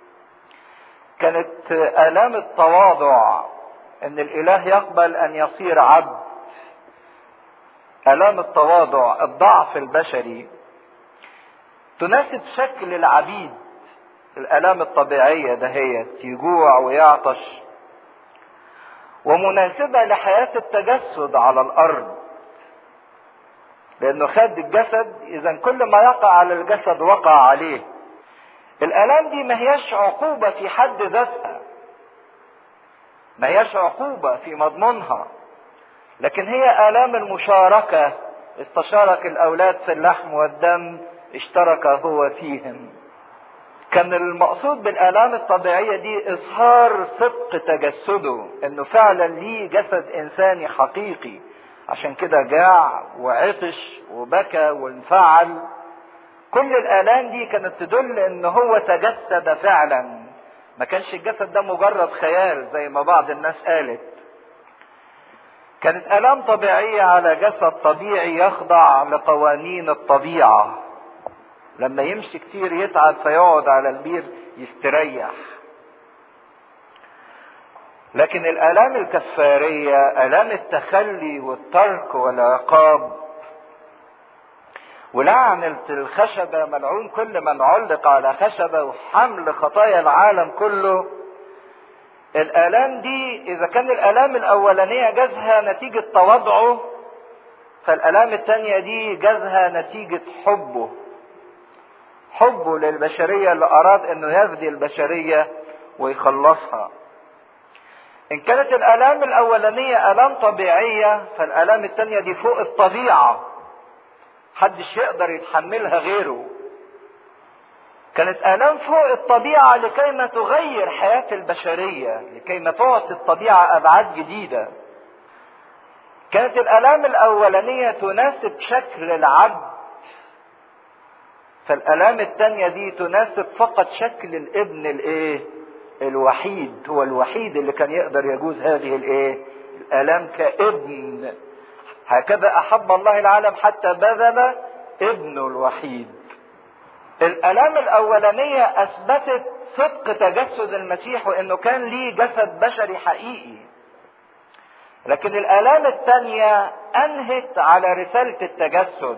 كانت آلام التواضع ان الإله يقبل أن يصير عبد آلام التواضع الضعف البشري تناسب شكل العبيد الآلام الطبيعية دهيت يجوع ويعطش ومناسبة لحياة التجسد على الأرض لأنه خد الجسد إذا كل ما يقع على الجسد وقع عليه الآلام دي ما هيش عقوبة في حد ذاتها ما هيش عقوبة في مضمونها لكن هي آلام المشاركة استشارك الأولاد في اللحم والدم اشترك هو فيهم كان المقصود بالآلام الطبيعية دي إظهار صدق تجسده إنه فعلا ليه جسد إنساني حقيقي عشان كده جاع وعطش وبكى وانفعل كل الآلام دي كانت تدل إن هو تجسد فعلا ما كانش الجسد ده مجرد خيال زي ما بعض الناس قالت كانت آلام طبيعية على جسد طبيعي يخضع لقوانين الطبيعة لما يمشي كتير يتعب فيقعد على البير يستريح لكن الآلام الكفارية آلام التخلي والترك والعقاب ولعنة الخشبة ملعون كل من علق على خشبة وحمل خطايا العالم كله الآلام دي إذا كان الآلام الأولانية جازها نتيجة تواضعه فالآلام التانية دي جازها نتيجة حبه حبه للبشرية اللي أراد أنه يفدي البشرية ويخلصها إن كانت الآلام الأولانية آلام طبيعية فالآلام التانية دي فوق الطبيعة محدش يقدر يتحملها غيره كانت آلام فوق الطبيعة لكي ما تغير حياة البشرية لكي ما تعطي الطبيعة أبعاد جديدة كانت الآلام الأولانية تناسب شكل العبد فالآلام التانية دي تناسب فقط شكل الابن الايه الوحيد هو الوحيد اللي كان يقدر يجوز هذه الايه الآلام كابن هكذا أحب الله العالم حتى بذل ابنه الوحيد الآلام الأولانية أثبتت صدق تجسد المسيح وإنه كان ليه جسد بشري حقيقي لكن الآلام الثانية أنهت على رسالة التجسد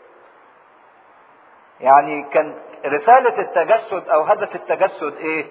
يعني كان رسالة التجسد أو هدف التجسد إيه؟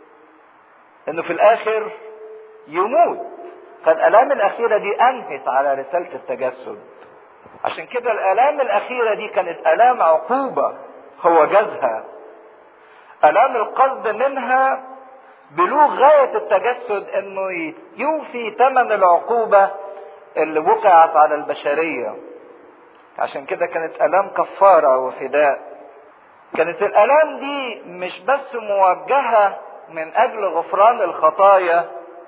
إنه في الآخر يموت فالآلام الأخيرة دي أنهت على رسالة التجسد عشان كده الآلام الأخيرة دي كانت آلام عقوبة هو جازها آلام القصد منها بلوغ غاية التجسد انه يوفي ثمن العقوبة اللي وقعت على البشرية عشان كده كانت آلام كفارة وفداء كانت الآلام دي مش بس موجهة من أجل غفران الخطايا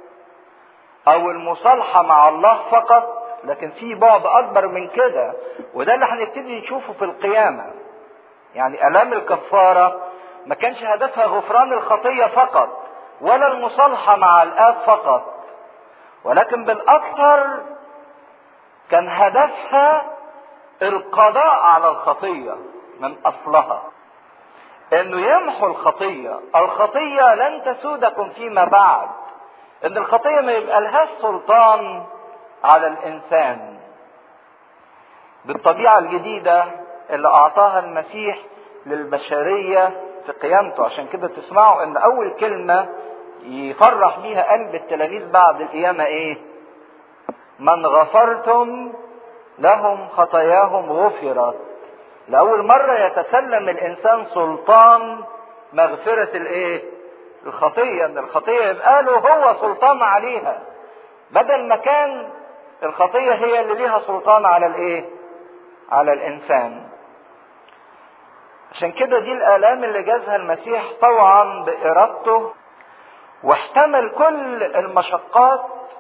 أو المصالحة مع الله فقط لكن في بعد أكبر من كده وده اللي هنبتدي نشوفه في القيامة يعني آلام الكفارة ما كانش هدفها غفران الخطية فقط ولا المصالحة مع الآب فقط ولكن بالأكثر كان هدفها القضاء على الخطية من أصلها انه يمحو الخطية الخطية لن تسودكم فيما بعد ان الخطية ما يبقى لهاش سلطان على الانسان بالطبيعة الجديدة اللي اعطاها المسيح للبشرية في قيامته عشان كده تسمعوا ان اول كلمة يفرح بيها قلب التلاميذ بعد القيامة ايه من غفرتم لهم خطاياهم غفرت لأول مرة يتسلم الإنسان سلطان مغفرة الإيه؟ الخطية إن الخطية يبقى له هو سلطان عليها بدل ما كان الخطية هي اللي ليها سلطان على الإيه؟ على الإنسان. عشان كده دي الآلام اللي جازها المسيح طوعا بإرادته واحتمل كل المشقات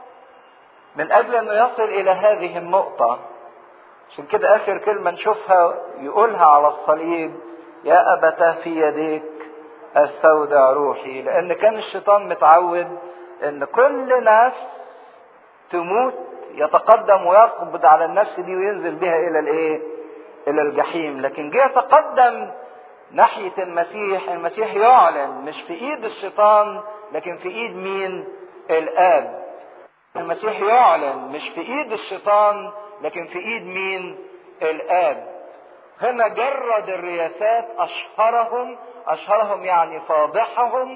من أجل أنه يصل إلى هذه النقطة عشان كده اخر كلمه نشوفها يقولها على الصليب يا ابتاه في يديك استودع روحي لان كان الشيطان متعود ان كل نفس تموت يتقدم ويقبض على النفس دي وينزل بها الى الايه الى الجحيم لكن جه يتقدم ناحية المسيح المسيح يعلن مش في ايد الشيطان لكن في ايد مين الاب المسيح يعلن مش في ايد الشيطان لكن في ايد مين الاب هنا جرد الرياسات اشهرهم اشهرهم يعني فاضحهم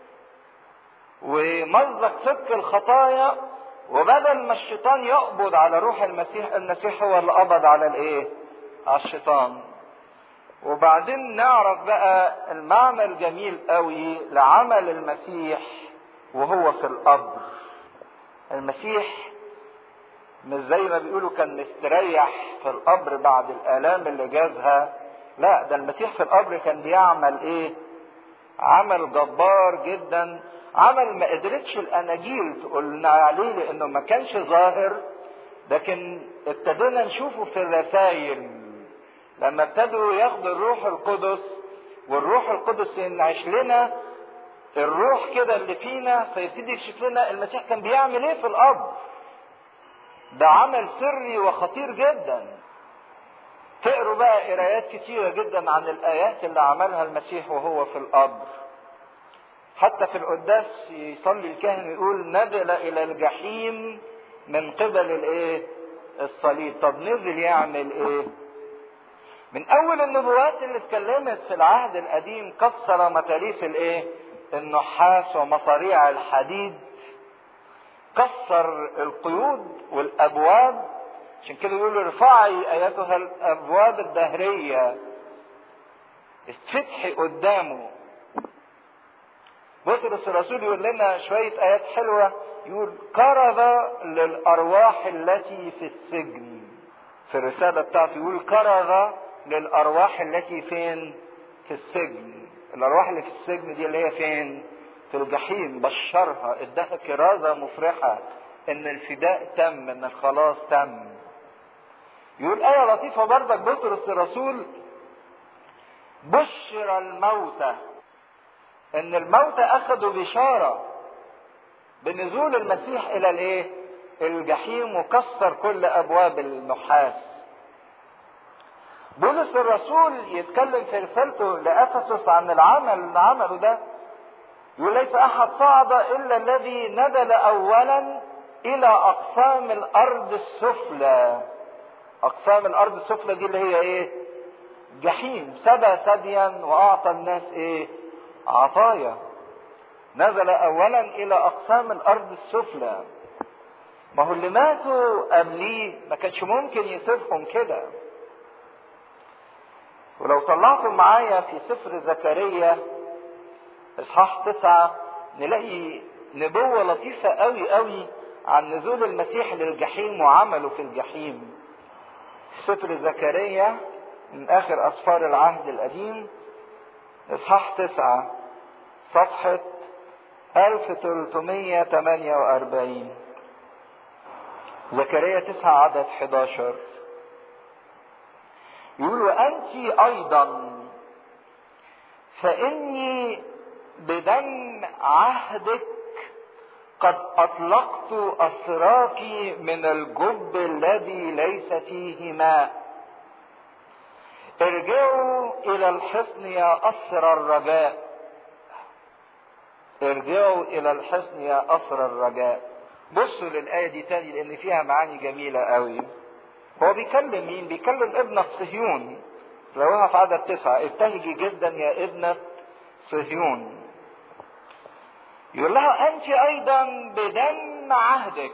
ومزق صدق الخطايا وبدل ما الشيطان يقبض على روح المسيح المسيح هو اللي قبض على الايه على الشيطان وبعدين نعرف بقى المعنى الجميل قوي لعمل المسيح وهو في القبر المسيح مش زي ما بيقولوا كان مستريح في القبر بعد الآلام اللي جازها لا ده المسيح في القبر كان بيعمل ايه عمل جبار جدا عمل ما قدرتش الاناجيل تقولنا عليه لانه ما كانش ظاهر لكن ابتدينا نشوفه في الرسائل لما ابتدوا ياخدوا الروح القدس والروح القدس ينعش لنا الروح كده اللي فينا فيبتدي يكشف لنا المسيح كان بيعمل ايه في القبر ده عمل سري وخطير جدا تقروا بقى قرايات كتيرة جدا عن الآيات اللي عملها المسيح وهو في القبر حتى في القداس يصلي الكاهن يقول نزل إلى الجحيم من قبل الإيه؟ الصليب طب نزل يعمل إيه؟ من أول النبوات اللي اتكلمت في العهد القديم كسر متاريس الإيه؟ النحاس ومصاريع الحديد كسر القيود والابواب عشان كده يقولوا ارفعي ايتها الابواب الدهريه افتتحي قدامه بطرس الرسول يقول لنا شويه ايات حلوه يقول كرز للارواح التي في السجن في الرساله بتاعته يقول كرز للارواح التي فين في السجن الارواح اللي في السجن دي اللي هي فين في الجحيم بشرها اداها كرازة مفرحة ان الفداء تم ان الخلاص تم يقول آية لطيفة برضك بطرس الرسول بشر الموتى ان الموتى اخذوا بشارة بنزول المسيح الى الايه الجحيم وكسر كل ابواب النحاس بولس الرسول يتكلم في رسالته لافسس عن العمل اللي عمله ده يقول ليس احد صعد الا الذي نزل اولا الى اقسام الارض السفلى اقسام الارض السفلى دي اللي هي ايه جحيم سبى سبيا واعطى الناس ايه عطايا نزل اولا الى اقسام الارض السفلى ما هو اللي ماتوا قبليه ما كانش ممكن يسيبهم كده ولو طلعتوا معايا في سفر زكريا اصحاح تسعة نلاقي نبوة لطيفة قوي قوي عن نزول المسيح للجحيم وعمله في الجحيم سفر زكريا من اخر اسفار العهد القديم اصحاح تسعة صفحة 1348 زكريا تسعة عدد 11 يقول وأنت أيضا فإني بدم عهدك قد أطلقت أسراك من الجب الذي ليس فيه ماء ارجعوا إلى الحصن يا أسر الرجاء ارجعوا إلى الحصن يا أسر الرجاء بصوا للآية دي تاني لأن فيها معاني جميلة قوي هو بيكلم مين؟ بيكلم ابنة صهيون لوها في عدد تسعة ابتهجي جدا يا ابنة صهيون يقول لها أنت أيضا بدم عهدك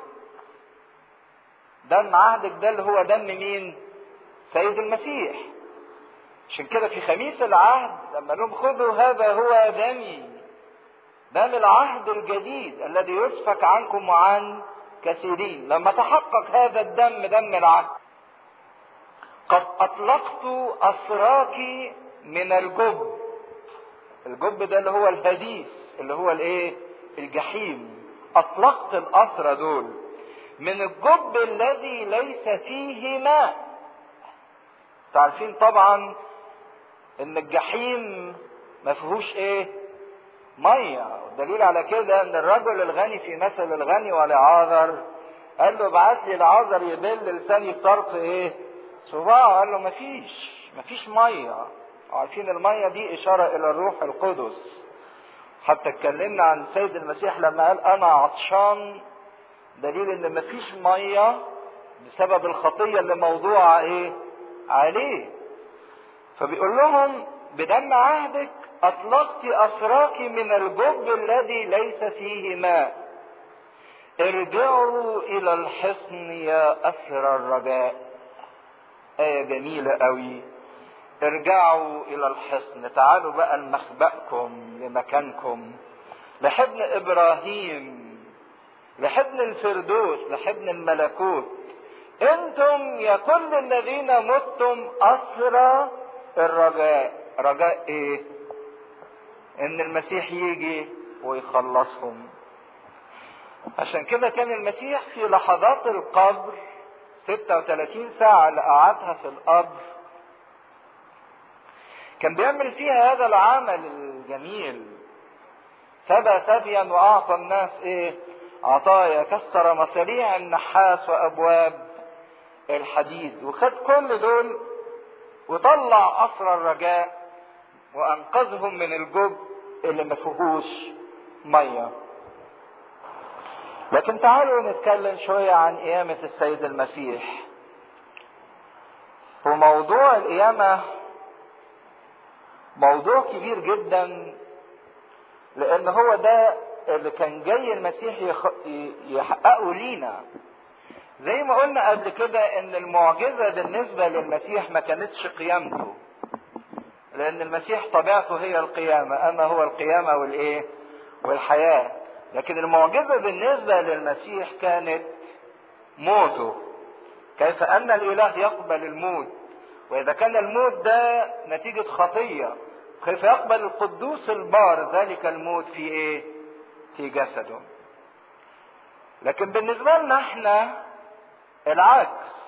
دم عهدك ده اللي هو دم مين؟ سيد المسيح عشان كده في خميس العهد لما لهم خذوا هذا هو دمي دم العهد الجديد الذي يسفك عنكم وعن كثيرين لما تحقق هذا الدم دم العهد قد اطلقت اسراك من الجب الجب ده اللي هو الهديث اللي هو الايه الجحيم اطلقت الاسرى دول من الجب الذي ليس فيه ماء تعرفين طبعا ان الجحيم ما فيهوش ايه ميه دليل على كده ان الرجل الغني في مثل الغني والعاذر قال له ابعت لي العذر يبل لساني بطرف ايه صباعه قال له مفيش مفيش ميه عارفين الميه دي اشاره الى الروح القدس حتى اتكلمنا عن السيد المسيح لما قال انا عطشان دليل ان مفيش ميه بسبب الخطيه اللي موضوعه ايه عليه فبيقول لهم بدم عهدك اطلقت اسراك من الجب الذي ليس فيه ماء ارجعوا الى الحصن يا اسر الرجاء ايه جميله قوي ارجعوا الى الحصن تعالوا بقى لمخبأكم لمكانكم لحضن ابراهيم لحضن الفردوس لحضن الملكوت انتم يا كل الذين متم اسرى الرجاء رجاء ايه ان المسيح يجي ويخلصهم عشان كده كان المسيح في لحظات القبر 36 ساعة اللي قعدها في القبر كان بيعمل فيها هذا العمل الجميل سبى سبيا واعطى الناس ايه عطايا كسر مصاريع النحاس وابواب الحديد وخد كل دول وطلع اسرى الرجاء وانقذهم من الجب اللي ما فيهوش ميه لكن تعالوا نتكلم شويه عن قيامه السيد المسيح وموضوع القيامه موضوع كبير جدا لان هو ده اللي كان جاي المسيح يخ... يحققه لينا زي ما قلنا قبل كده ان المعجزه بالنسبه للمسيح ما كانتش قيامته لان المسيح طبيعته هي القيامه انا هو القيامه والايه والحياه لكن المعجزه بالنسبه للمسيح كانت موته كيف ان الاله يقبل الموت واذا كان الموت ده نتيجه خطيه كيف يقبل القدوس البار ذلك الموت في ايه في جسده لكن بالنسبة لنا احنا العكس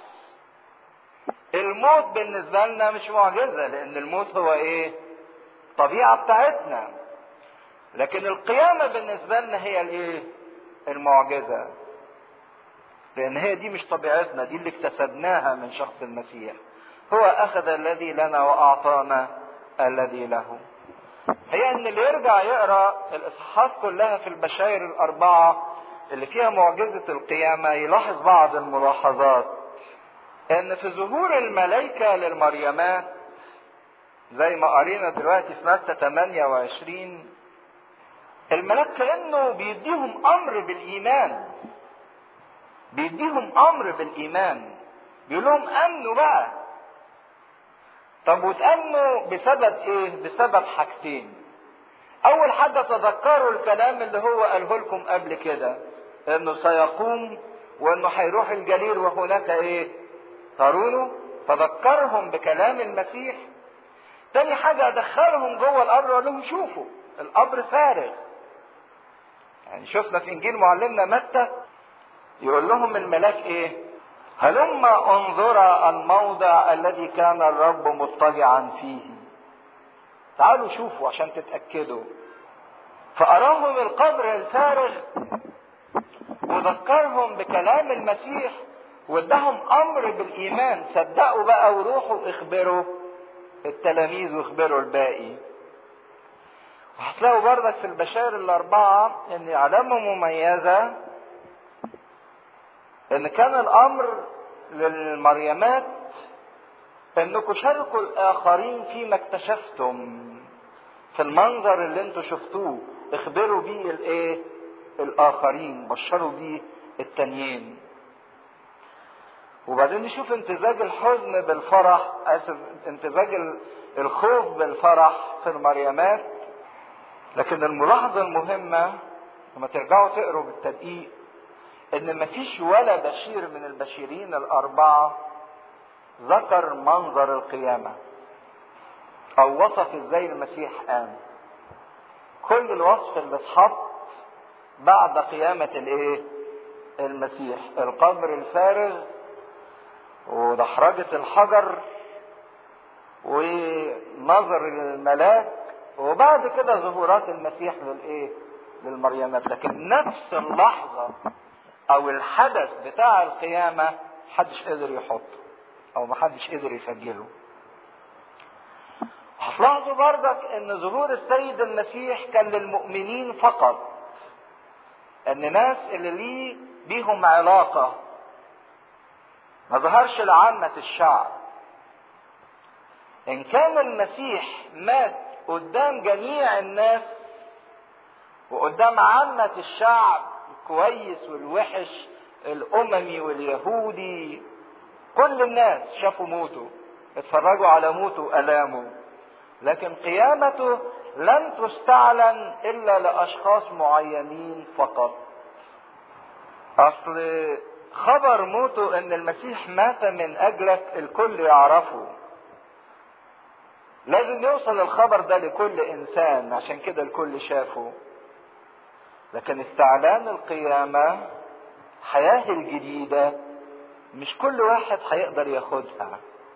الموت بالنسبة لنا مش معجزة لان الموت هو ايه الطبيعة بتاعتنا لكن القيامة بالنسبة لنا هي الايه المعجزة لان هي دي مش طبيعتنا دي اللي اكتسبناها من شخص المسيح هو اخذ الذي لنا واعطانا الذي له هي ان اللي يرجع يقرا الاصحاحات كلها في البشائر الاربعه اللي فيها معجزه القيامه يلاحظ بعض الملاحظات ان في ظهور الملائكه للمريمات زي ما قرينا دلوقتي في متى 28 الملاك كانه بيديهم امر بالايمان بيديهم امر بالايمان بيقول لهم امنوا بقى طب وتامنوا بسبب ايه بسبب حاجتين اول حاجه تذكروا الكلام اللي هو قاله لكم قبل كده انه سيقوم وانه هيروح الجليل وهناك ايه ترونه فذكرهم بكلام المسيح تاني حاجة أدخلهم جوه القبر وأقول لهم شوفوا القبر فارغ يعني شفنا في إنجيل معلمنا متى يقول لهم الملاك إيه؟ هلم انظر الموضع الذي كان الرب مضطجعا فيه. تعالوا شوفوا عشان تتأكدوا. فأراهم القبر الفارغ وذكرهم بكلام المسيح وادهم امر بالايمان صدقوا بقى وروحوا اخبروا التلاميذ واخبروا الباقي وهتلاقوا بردك في البشائر الاربعه ان علامه مميزه ان كان الامر للمريمات انكم شاركوا الاخرين فيما اكتشفتم في المنظر اللي انتوا شفتوه اخبروا بيه الايه الاخرين بشروا بيه التانيين وبعدين نشوف امتزاج الحزن بالفرح اسف امتزاج الخوف بالفرح في المريمات لكن الملاحظة المهمة لما ترجعوا تقروا بالتدقيق ان مفيش ولا بشير من البشيرين الاربعة ذكر منظر القيامة او وصف ازاي المسيح قام كل الوصف اللي اتحط بعد قيامة الايه المسيح القبر الفارغ ودحرجة الحجر ونظر الملاك وبعد كده ظهورات المسيح للايه للمريمات لكن نفس اللحظة او الحدث بتاع القيامة محدش قدر يحطه او محدش قدر يسجله هتلاحظوا بردك ان ظهور السيد المسيح كان للمؤمنين فقط ان ناس اللي ليه بيهم علاقة ما ظهرش لعامة الشعب ان كان المسيح مات قدام جميع الناس وقدام عامة الشعب الكويس والوحش الاممي واليهودي كل الناس شافوا موته اتفرجوا على موته والامه لكن قيامته لم تستعلن الا لاشخاص معينين فقط اصل خبر موته ان المسيح مات من اجلك الكل يعرفه لازم يوصل الخبر ده لكل انسان عشان كده الكل شافه لكن استعلان القيامة الحياة الجديدة مش كل واحد هيقدر ياخدها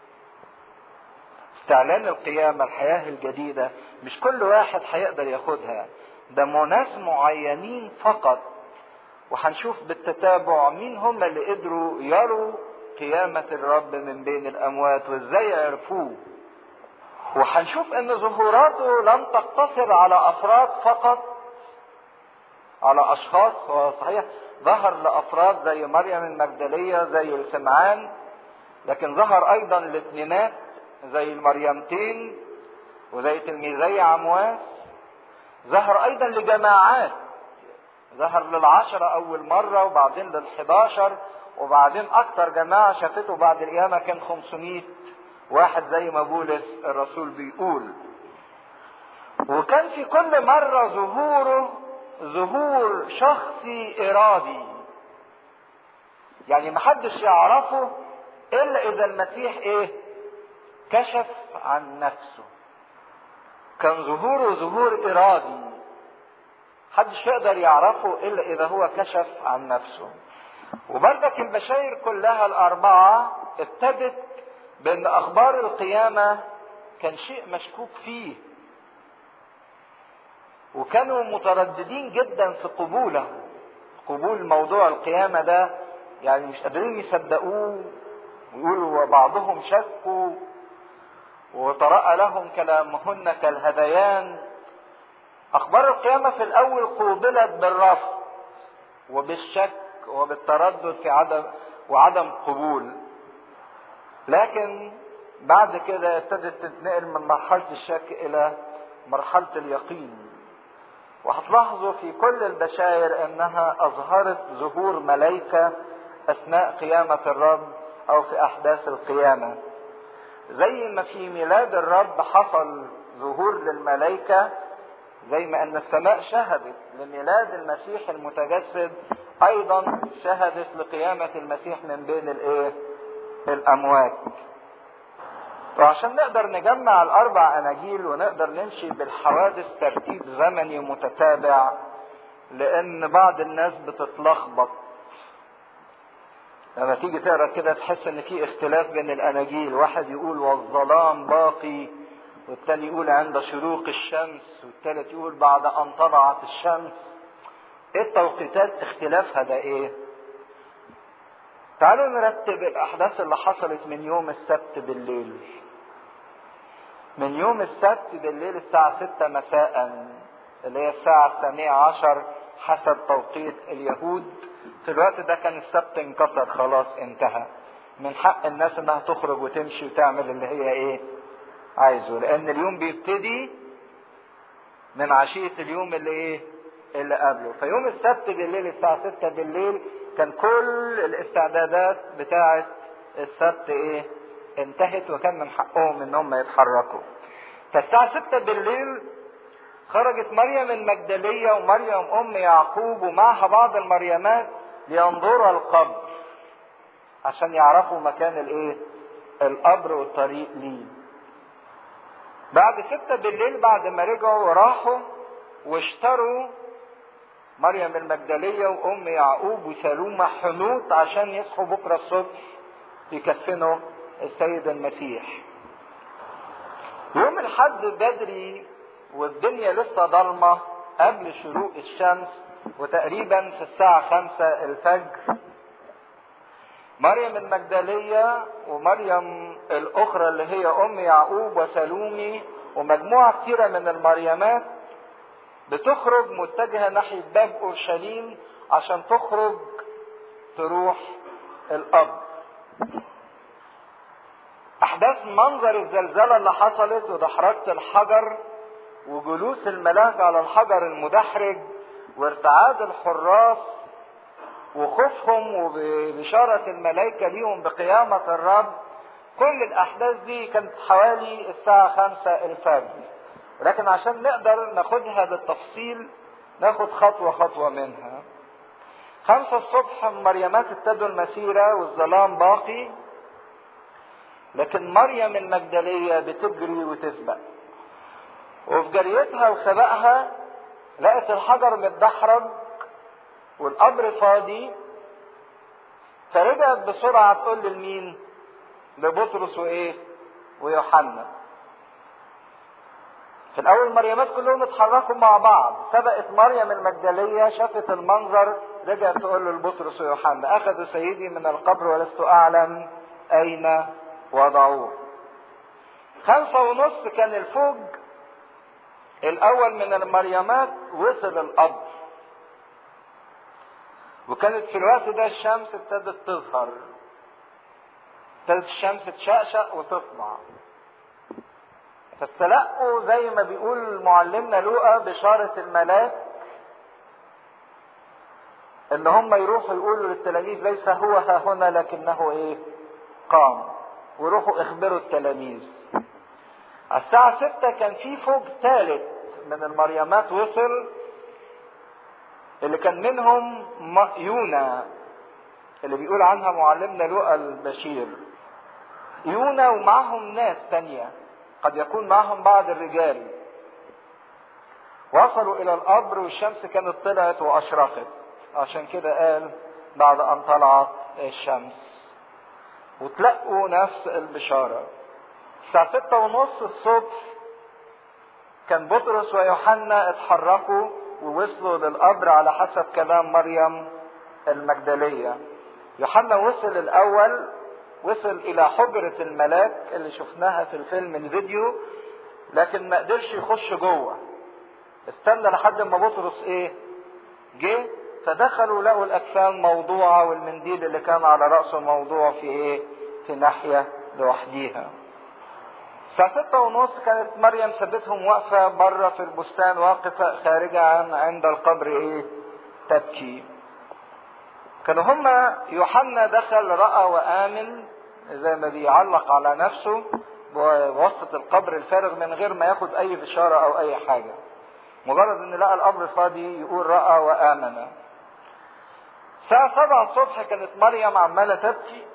استعلان القيامة الحياة الجديدة مش كل واحد هيقدر ياخدها ده ناس معينين فقط وهنشوف بالتتابع مين هم اللي قدروا يروا قيامة الرب من بين الأموات وإزاي عرفوه وهنشوف ان ظهوراته لم تقتصر على افراد فقط على اشخاص هو صحيح ظهر لافراد زي مريم المجدليه زي سمعان لكن ظهر ايضا لاثنينات زي المريمتين وزي تلميذي عمواس ظهر ايضا لجماعات ظهر للعشرة أول مرة وبعدين للحداشر وبعدين أكتر جماعة شافته بعد القيامة كان 500 واحد زي ما بولس الرسول بيقول وكان في كل مرة ظهوره ظهور شخصي إرادي يعني محدش يعرفه إلا إذا المسيح إيه كشف عن نفسه كان ظهوره ظهور ارادي محدش يقدر يعرفه الا اذا هو كشف عن نفسه وبرضك البشاير كلها الاربعه ابتدت بان اخبار القيامه كان شيء مشكوك فيه وكانوا مترددين جدا في قبوله قبول موضوع القيامه ده يعني مش قادرين يصدقوه ويقولوا وبعضهم شكوا وترأى لهم كلامهن كالهذيان أخبار القيامة في الأول قوبلت بالرفض وبالشك وبالتردد في عدم وعدم قبول لكن بعد كده ابتدت تتنقل من مرحلة الشك إلى مرحلة اليقين وهتلاحظوا في كل البشاير انها اظهرت ظهور ملائكة اثناء قيامة الرب او في احداث القيامة زي ما في ميلاد الرب حصل ظهور للملائكة زي ما ان السماء شهدت لميلاد المسيح المتجسد ايضا شهدت لقيامة المسيح من بين الايه الاموات وعشان نقدر نجمع الاربع اناجيل ونقدر نمشي بالحوادث ترتيب زمني متتابع لان بعض الناس بتتلخبط لما تيجي تقرا كده تحس ان في اختلاف بين الاناجيل واحد يقول والظلام باقي والتاني يقول عند شروق الشمس والتالت يقول بعد ان طلعت الشمس ايه التوقيتات اختلافها ده ايه تعالوا نرتب الاحداث اللي حصلت من يوم السبت بالليل من يوم السبت بالليل الساعة ستة مساء اللي هي الساعة الثانية عشر حسب توقيت اليهود في الوقت ده كان السبت انكسر خلاص انتهى من حق الناس انها تخرج وتمشي وتعمل اللي هي ايه عايزه لان اليوم بيبتدي من عشية اليوم اللي ايه اللي قبله فيوم السبت بالليل الساعة ستة بالليل كان كل الاستعدادات بتاعة السبت ايه انتهت وكان من حقهم ان هم يتحركوا فالساعة ستة بالليل خرجت مريم المجدلية ومريم ام يعقوب ومعها بعض المريمات لينظروا القبر عشان يعرفوا مكان الايه القبر والطريق ليه بعد ستة بالليل بعد ما رجعوا وراحوا واشتروا مريم المجدلية وأم يعقوب وسلومة حنوط عشان يصحوا بكرة الصبح يكفنوا السيد المسيح يوم الحد بدري والدنيا لسه ضلمة قبل شروق الشمس وتقريبا في الساعة خمسة الفجر مريم المجدلية ومريم الأخرى اللي هي أم يعقوب وسلومي ومجموعة كتيرة من المريمات بتخرج متجهة ناحية باب أورشليم عشان تخرج تروح القبر أحداث منظر الزلزلة اللي حصلت ودحرجة الحجر وجلوس الملاك على الحجر المدحرج وارتعاد الحراس وخوفهم وبشارة الملائكة ليهم بقيامة الرب كل الأحداث دي كانت حوالي الساعة خمسة الفجر ولكن عشان نقدر ناخدها بالتفصيل ناخد خطوة خطوة منها خمسة الصبح المريمات ابتدوا المسيرة والظلام باقي لكن مريم المجدلية بتجري وتسبق وفي جريتها وسبقها لقت الحجر متدحرج والقبر فاضي فرجعت بسرعة تقول لمين؟ لبطرس وإيه؟ ويوحنا. في الأول مريمات كلهم اتحركوا مع بعض، سبقت مريم المجدلية شافت المنظر رجعت تقول له لبطرس ويوحنا، أخذوا سيدي من القبر ولست أعلم أين وضعوه. خمسة ونص كان الفوج الأول من المريمات وصل القبر. وكانت في الوقت ده الشمس ابتدت تظهر ابتدت الشمس تشقشق وتطلع فاستلقوا زي ما بيقول معلمنا لوقا بشارة الملاك ان هم يروحوا يقولوا للتلاميذ ليس هو ها هنا لكنه ايه قام ويروحوا اخبروا التلاميذ الساعة ستة كان في فوج ثالث من المريمات وصل اللي كان منهم يونا اللي بيقول عنها معلمنا لوقا البشير يونا ومعهم ناس تانية قد يكون معهم بعض الرجال وصلوا الى القبر والشمس كانت طلعت واشرقت عشان كده قال بعد ان طلعت الشمس وتلقوا نفس البشارة الساعة ستة ونص الصبح كان بطرس ويوحنا اتحركوا ووصلوا للقبر على حسب كلام مريم المجدلية يوحنا وصل الأول وصل إلى حجرة الملاك اللي شفناها في الفيلم الفيديو لكن ما قدرش يخش جوه استنى لحد ما بطرس ايه جه فدخلوا لقوا الاكفان موضوعه والمنديل اللي كان على راسه موضوع في ايه في ناحيه لوحديها الساعة ستة ونص كانت مريم سابتهم واقفة بره في البستان واقفة خارجة عن عند القبر ايه تبكي كانوا هما يوحنا دخل رأى وآمن زي ما بيعلق على نفسه بوسط القبر الفارغ من غير ما ياخد أي بشارة أو أي حاجة مجرد ان لقى القبر فاضي يقول راى وامن الساعة سبعة الصبح كانت مريم عمالة تبكي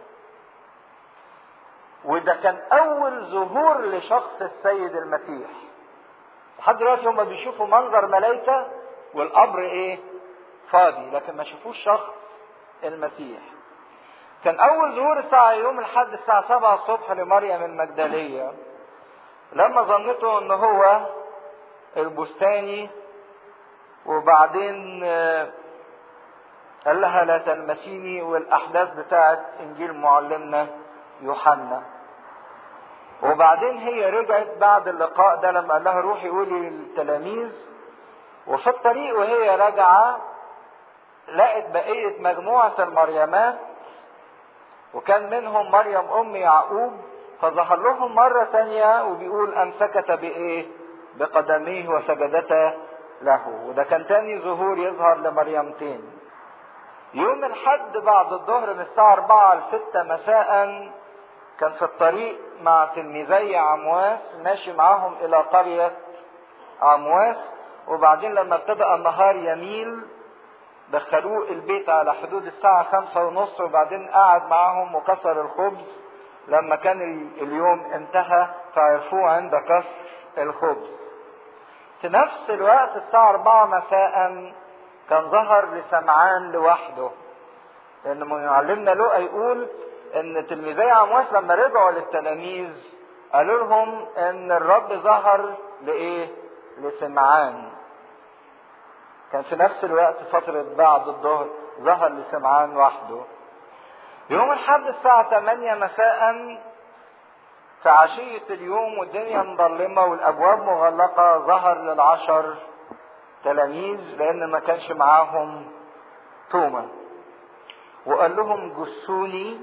وده كان أول ظهور لشخص السيد المسيح لحد دلوقتي هم بيشوفوا منظر ملائكة والقبر إيه؟ فاضي لكن ما شافوش شخص المسيح كان أول ظهور الساعة يوم الحد الساعة سبعة الصبح لمريم المجدلية لما ظنته إن هو البستاني وبعدين قال لها لا تلمسيني والاحداث بتاعت انجيل معلمنا يوحنا وبعدين هي رجعت بعد اللقاء ده لما قال لها روحي قولي للتلاميذ وفي الطريق وهي راجعه لقت بقيه مجموعه المريمات وكان منهم مريم ام يعقوب فظهر لهم مره ثانيه وبيقول امسكت بايه بقدميه وسجدتا له وده كان تاني ظهور يظهر لمريمتين يوم الحد بعد الظهر من الساعة 4 ل 6 مساء كان في الطريق مع تلميذي عمواس ماشي معاهم إلى قرية عمواس وبعدين لما ابتدأ النهار يميل دخلوه البيت على حدود الساعة خمسة ونص وبعدين قعد معاهم وكسر الخبز لما كان اليوم انتهى فعرفوه عند كسر الخبز في نفس الوقت الساعة أربعة مساء كان ظهر لسمعان لوحده لأن معلمنا لقى يقول إن تلميذي عمواس لما رجعوا للتلاميذ قالوا لهم إن الرب ظهر لإيه؟ لسمعان. كان في نفس الوقت فترة بعد الظهر ظهر لسمعان وحده. يوم الحد الساعة 8 مساء في عشية اليوم والدنيا مظلمة والأبواب مغلقة ظهر للعشر تلاميذ لأن ما كانش معاهم تومة وقال لهم جسوني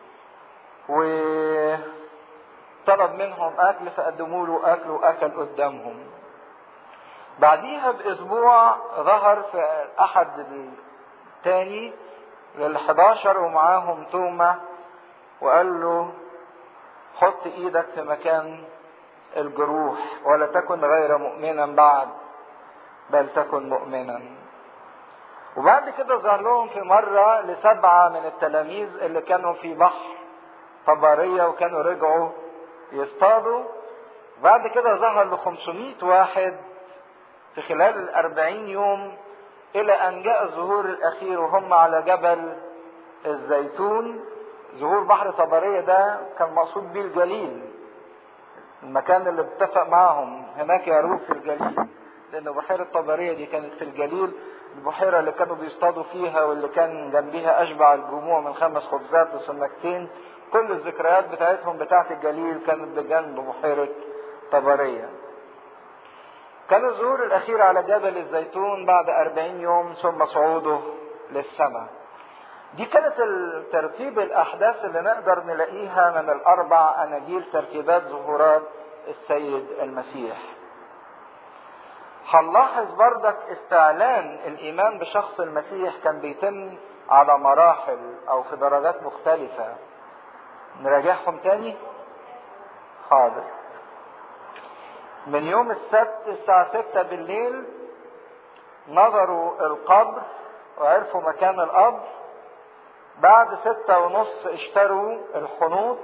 وطلب منهم أكل فقدموا له أكل وأكل قدامهم بعديها بأسبوع ظهر في أحد التاني للحداشر ومعاهم تومة وقال له حط ايدك في مكان الجروح ولا تكن غير مؤمنا بعد بل تكن مؤمنا وبعد كده ظهر لهم في مرة لسبعة من التلاميذ اللي كانوا في بحر طبرية وكانوا رجعوا يصطادوا بعد كده ظهر ل 500 واحد في خلال الأربعين يوم إلى أن جاء الظهور الأخير وهم على جبل الزيتون ظهور بحر طبرية ده كان مقصود بيه الجليل المكان اللي اتفق معهم هناك يروح في الجليل لأن بحيرة طبرية دي كانت في الجليل البحيرة اللي كانوا بيصطادوا فيها واللي كان جنبيها أشبع الجموع من خمس خبزات وسمكتين كل الذكريات بتاعتهم بتاعت الجليل كانت بجنب بحيرة طبرية كان الظهور الأخير على جبل الزيتون بعد أربعين يوم ثم صعوده للسماء دي كانت ترتيب الأحداث اللي نقدر نلاقيها من الأربع أناجيل ترتيبات ظهورات السيد المسيح هنلاحظ بردك استعلان الإيمان بشخص المسيح كان بيتم على مراحل أو في درجات مختلفة نراجعهم تاني حاضر من يوم السبت الساعة ستة بالليل نظروا القبر وعرفوا مكان القبر بعد ستة ونص اشتروا الحنوط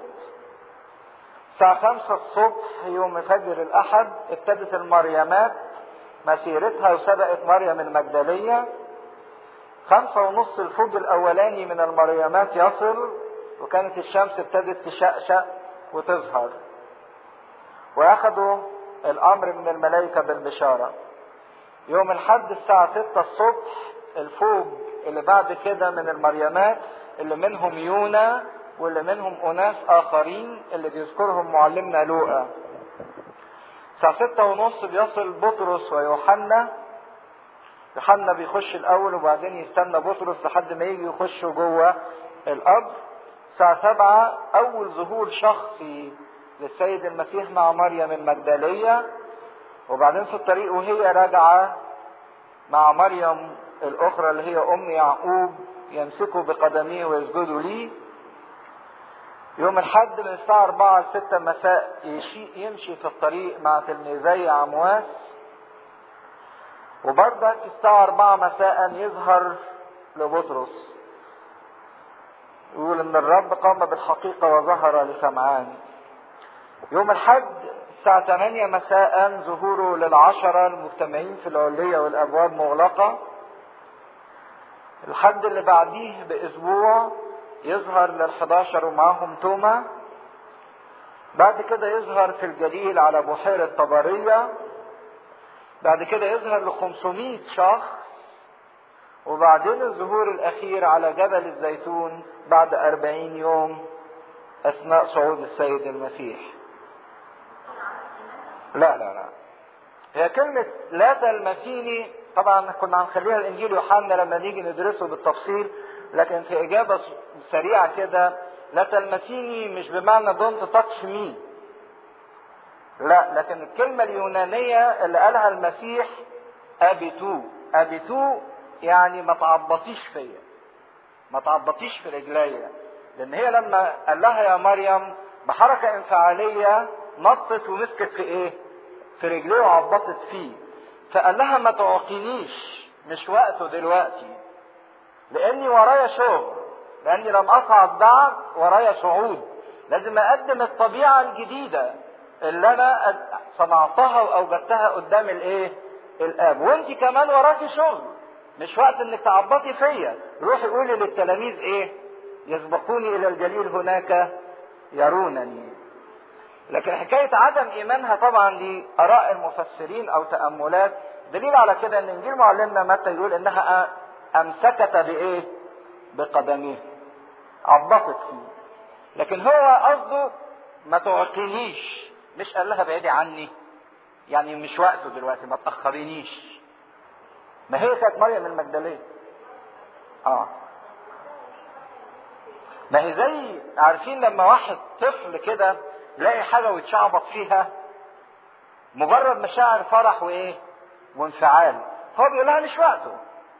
الساعة خمسة الصبح يوم فجر الأحد ابتدت المريمات مسيرتها وسبقت مريم المجدلية خمسة ونص الفوج الأولاني من المريمات يصل وكانت الشمس ابتدت تشقشق وتظهر وأخذوا الأمر من الملائكة بالبشارة يوم الحد الساعة ستة الصبح الفوج اللي بعد كده من المريمات اللي منهم يونا واللي منهم أناس آخرين اللي بيذكرهم معلمنا لوقا الساعة ستة ونص بيصل بطرس ويوحنا يوحنا بيخش الأول وبعدين يستنى بطرس لحد ما يجي يخشوا جوه القبر الساعة سبعة أول ظهور شخصي للسيد المسيح مع مريم المجدلية وبعدين في الطريق وهي راجعة مع مريم الأخرى اللي هي أم يعقوب يمسكوا بقدميه ويسجدوا ليه يوم الحد من الساعة 4 ل 6 مساء يمشي في الطريق مع تلميذي عمواس وبرضك الساعة 4 مساء يظهر لبطرس يقول ان الرب قام بالحقيقة وظهر لسمعان يوم الحد الساعة 8 مساء ظهوره للعشرة المجتمعين في العلية والأبواب مغلقة الحد اللي بعديه بأسبوع يظهر للحداشر ومعاهم توما بعد كده يظهر في الجليل على بحيرة طبرية بعد كده يظهر ل 500 شخص وبعدين الظهور الأخير على جبل الزيتون بعد أربعين يوم أثناء صعود السيد المسيح لا لا لا هي كلمة لا تلمسيني طبعا كنا هنخليها الإنجيل يوحنا لما نيجي ندرسه بالتفصيل لكن في إجابة سريعة كده لا تلمسيني مش بمعنى دونت تاتش مي لا لكن الكلمة اليونانية اللي قالها المسيح أبيتو أبيتو يعني ما تعبطيش فيا ما تعبطيش في رجليا لأن هي لما قال لها يا مريم بحركة انفعالية نطت ومسكت في إيه؟ في رجليه وعبطت فيه فقال لها ما تعقنيش مش وقته دلوقتي لاني ورايا شغل لاني لم اصعد بعد ورايا صعود لازم اقدم الطبيعه الجديده اللي انا صنعتها واوجدتها قدام الايه الاب وانت كمان وراكي شغل مش وقت انك تعبطي فيا روحي قولي للتلاميذ ايه يسبقوني الى الجليل هناك يرونني لكن حكاية عدم إيمانها طبعا دي آراء المفسرين أو تأملات دليل على كده إن إنجيل معلمنا متى يقول إنها أمسكت بإيه؟ بقدميه عبطت فيه لكن هو قصده ما تعقليش مش قال لها بعيدي عني يعني مش وقته دلوقتي ما تأخرينيش ما هي كانت مريم المجدلية اه ما هي زي عارفين لما واحد طفل كده يلاقي حاجه ويتشعبط فيها مجرد مشاعر فرح وايه وانفعال هو بيقول لها مش وقته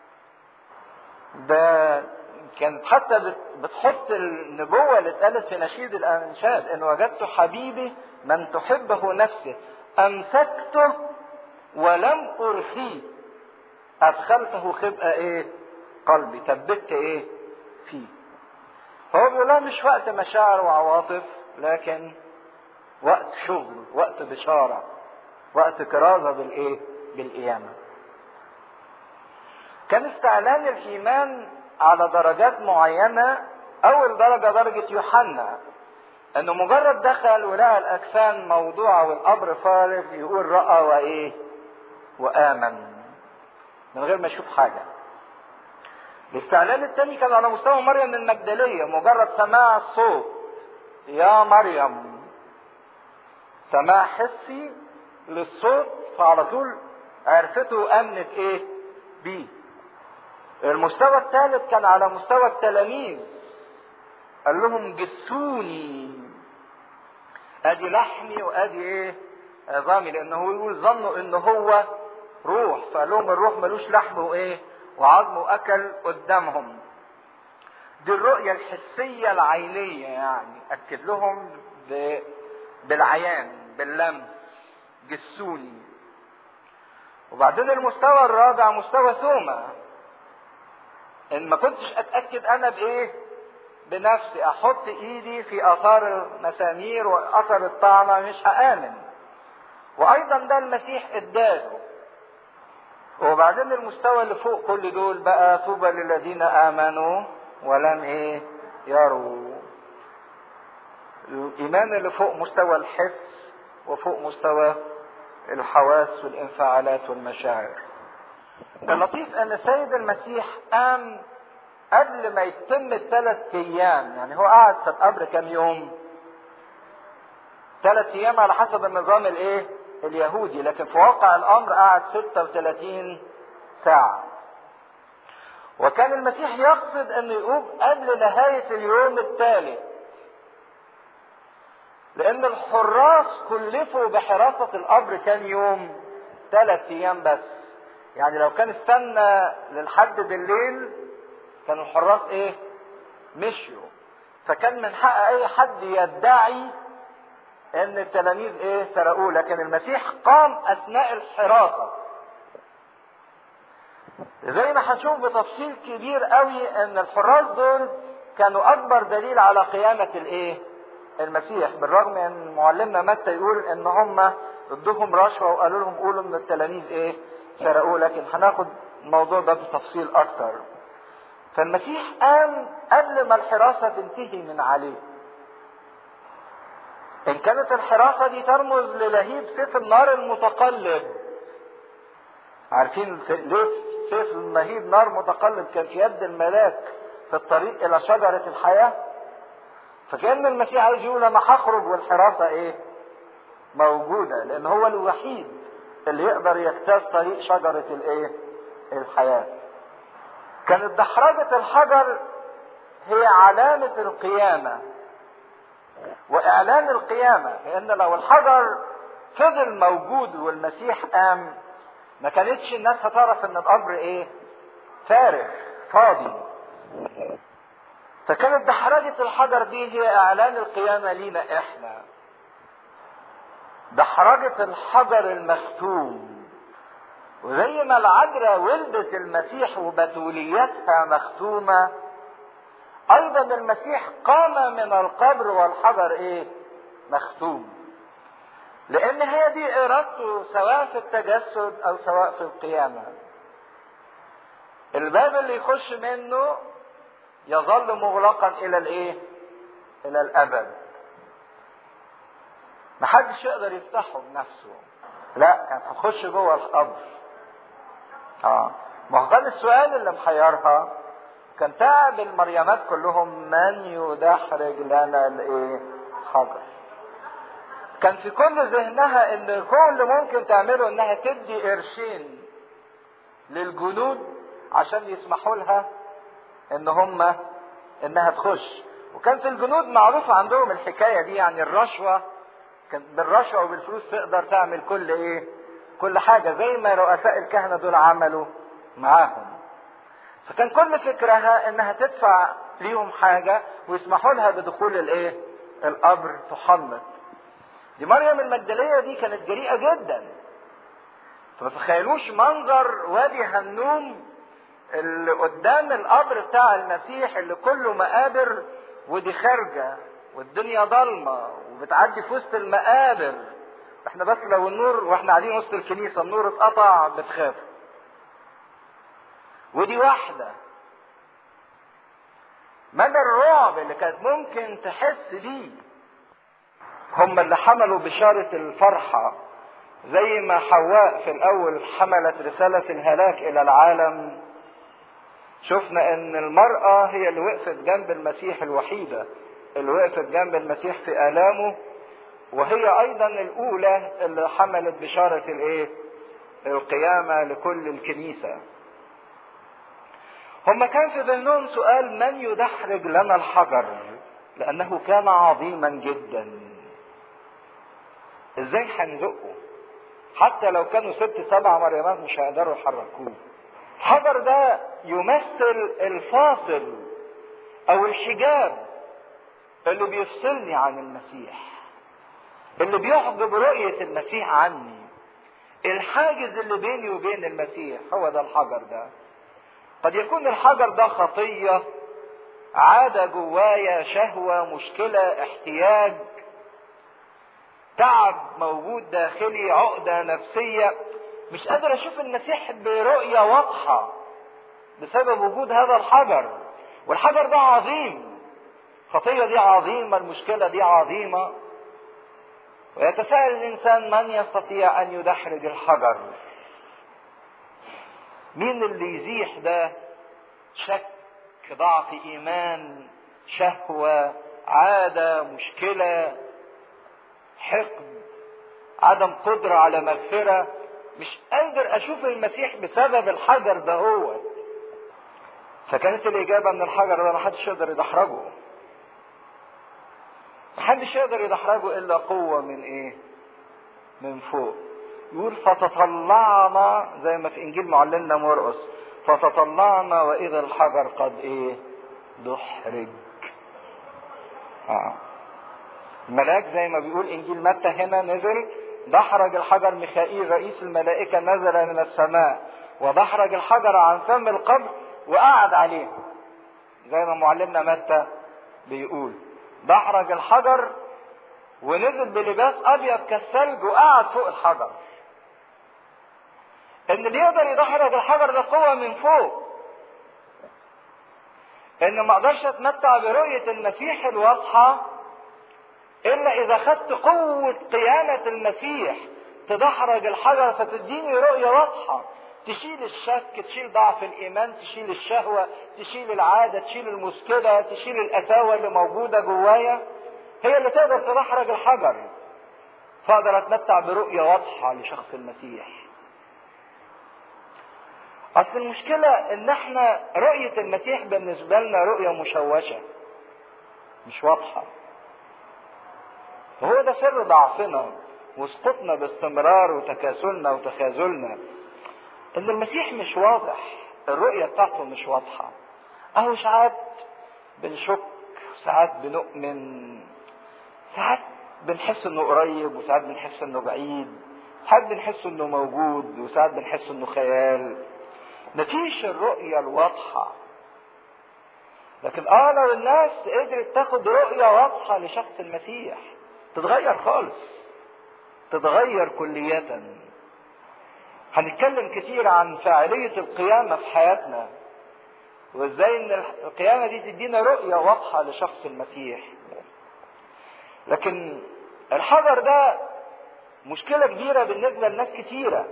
ده كانت حتى بتحط النبوة اللي اتقالت في نشيد الأنشاد إن وجدت حبيبي من تحبه نفسه أمسكته ولم أرخيه أدخلته خبأ إيه؟ قلبي ثبت إيه؟ فيه هو بيقول لها مش وقت مشاعر وعواطف لكن وقت شغل وقت بشارة وقت كرازة بالإيه؟ بالقيامة كان استعلان الإيمان على درجات معينة أول درجة درجة يوحنا إنه مجرد دخل ولقى الأجسام موضوعة والقبر فارغ يقول رأى وإيه؟ وآمن من غير ما يشوف حاجة. الاستعلان الثاني كان على مستوى مريم المجدلية مجرد سماع الصوت يا مريم سماع حسي للصوت فعلى طول عرفته وامنت ايه بيه المستوى الثالث كان على مستوى التلاميذ قال لهم جسوني ادي لحمي وادي ايه عظامي لانه هو يقول ظنوا ان هو روح فقال لهم الروح ملوش لحم وايه وعظم واكل قدامهم دي الرؤية الحسية العينية يعني أكد لهم ب... بالعيان باللمس جسوني وبعدين المستوى الرابع مستوى ثومة ان ما كنتش اتاكد انا بايه بنفسي احط ايدي في اثار المسامير واثر الطعنه مش هامن وايضا ده المسيح اداله وبعدين المستوى اللي فوق كل دول بقى طوبى للذين امنوا ولم ايه يروا الايمان اللي فوق مستوى الحس وفوق مستوى الحواس والانفعالات والمشاعر اللطيف ان السيد المسيح قام قبل ما يتم الثلاث ايام يعني هو قعد في القبر كام يوم ثلاث ايام على حسب النظام الايه اليهودي لكن في واقع الامر قعد 36 ساعة وكان المسيح يقصد انه يقوم قبل نهاية اليوم الثالث لان الحراس كلفوا بحراسة القبر كام يوم ثلاث ايام بس يعني لو كان استنى للحد بالليل كان الحراس ايه مشيوا فكان من حق اي حد يدعي ان التلاميذ ايه سرقوه لكن المسيح قام اثناء الحراسة زي ما هنشوف بتفصيل كبير قوي ان الحراس دول كانوا اكبر دليل على قيامة الايه المسيح بالرغم ان معلمنا متى يقول ان هم ادوهم رشوة وقالوا لهم قولوا ان التلاميذ ايه سرقوه لكن هناخد الموضوع ده بتفصيل اكتر فالمسيح قام قبل ما الحراسة تنتهي من عليه إن كانت الحراسة دي ترمز للهيب سيف النار المتقلب عارفين ليه سيف المهيب نار متقلب كان في يد الملاك في الطريق إلى شجرة الحياة فكأن المسيح عايز يقول أنا هخرج والحراسة إيه؟ موجودة لأن هو الوحيد اللي يقدر يجتاز طريق شجرة الإيه؟ الحياة. كانت دحرجة الحجر هي علامة القيامة واعلان القيامه لان لو الحجر فضل موجود والمسيح قام ما كانتش الناس هتعرف ان القبر ايه فارغ فاضي فكانت دحرجة الحجر دي هي اعلان القيامة لينا احنا دحرجة الحجر المختوم وزي ما العذراء ولدت المسيح وبتوليتها مختومه ايضا المسيح قام من القبر والحجر ايه مختوم لان هي دي ارادته سواء في التجسد او سواء في القيامه الباب اللي يخش منه يظل مغلقا الى الايه الى الابد محدش يقدر يفتحه بنفسه لا كان هتخش جوه القبر اه ما هو كان السؤال اللي محيرها كان تعب المريمات كلهم من يدحرج لنا الايه حجر كان في كل ذهنها ان كل ممكن تعمله انها تدي قرشين للجنود عشان يسمحوا لها ان هم انها تخش وكان في الجنود معروف عندهم الحكايه دي يعني الرشوه كان بالرشوه وبالفلوس تقدر تعمل كل ايه كل حاجه زي ما رؤساء الكهنه دول عملوا معاهم فكان كل فكرها انها تدفع ليهم حاجة ويسمحوا لها بدخول الايه القبر تحنط دي مريم المجدلية دي كانت جريئة جدا فما تخيلوش منظر وادي هنوم اللي قدام القبر بتاع المسيح اللي كله مقابر ودي خارجة والدنيا ضلمة وبتعدي في وسط المقابر احنا بس لو النور واحنا قاعدين وسط الكنيسة النور اتقطع بتخاف ودي واحدة مدى الرعب اللي كانت ممكن تحس بيه هم اللي حملوا بشارة الفرحة زي ما حواء في الأول حملت رسالة الهلاك إلى العالم شفنا إن المرأة هي اللي وقفت جنب المسيح الوحيدة اللي وقفت جنب المسيح في آلامه وهي أيضا الأولى اللي حملت بشارة الإيه؟ القيامة لكل الكنيسة. هم كان في ذهنهم سؤال من يدحرج لنا الحجر لانه كان عظيما جدا ازاي هنزقه حتى لو كانوا ست سبع مريمات مش هيقدروا يحركوه الحجر ده يمثل الفاصل او الحجاب اللي بيفصلني عن المسيح اللي بيحجب رؤية المسيح عني الحاجز اللي بيني وبين المسيح هو ده الحجر ده قد يكون الحجر ده خطية عادة جوايا شهوة مشكلة احتياج تعب موجود داخلي عقدة نفسية مش قادر اشوف المسيح برؤية واضحة بسبب وجود هذا الحجر والحجر ده عظيم الخطية دي عظيمة المشكلة دي عظيمة ويتساءل الإنسان من يستطيع أن يدحرج الحجر مين اللي يزيح ده شك ضعف إيمان شهوة عادة مشكلة حقد عدم قدرة على مغفرة مش قادر أشوف المسيح بسبب الحجر ده هو فكانت الإجابة من الحجر ده محدش يقدر يدحرجه محدش يقدر يدحرجه إلا قوة من إيه؟ من فوق يقول فتطلعنا زي ما في إنجيل معلمنا مرقس فتطلعنا وإذا الحجر قد إيه؟ دحرج آه. الملاك زي ما بيقول انجيل متى هنا نزل دحرج الحجر ميخائيل رئيس الملائكة نزل من السماء ودحرج الحجر عن فم القبر وقعد عليه زي ما معلمنا متى بيقول دحرج الحجر ونزل بلباس ابيض كالثلج وقعد فوق الحجر ان اللي يقدر يدحرج الحجر ده قوه من فوق ان ما اقدرش اتمتع برؤيه المسيح الواضحه الا اذا خدت قوه قيامه المسيح تدحرج الحجر فتديني رؤيه واضحه تشيل الشك تشيل ضعف الايمان تشيل الشهوه تشيل العاده تشيل المشكله تشيل القساوه اللي موجوده جوايا هي اللي تقدر تدحرج الحجر فاقدر اتمتع برؤيه واضحه لشخص المسيح اصل المشكله ان احنا رؤيه المسيح بالنسبه لنا رؤيه مشوشه مش واضحه وهو ده سر ضعفنا وسقوطنا باستمرار وتكاسلنا وتخاذلنا ان المسيح مش واضح الرؤية بتاعته مش واضحة اهو ساعات بنشك ساعات بنؤمن ساعات بنحس انه قريب وساعات بنحس انه بعيد ساعات بنحس انه موجود وساعات بنحس انه خيال مفيش الرؤية الواضحة لكن اه لو الناس قدرت تاخد رؤية واضحة لشخص المسيح تتغير خالص تتغير كلية هنتكلم كتير عن فاعلية القيامة في حياتنا وازاي ان القيامة دي تدينا رؤية واضحة لشخص المسيح لكن الحجر ده مشكلة كبيرة بالنسبة لناس كتيرة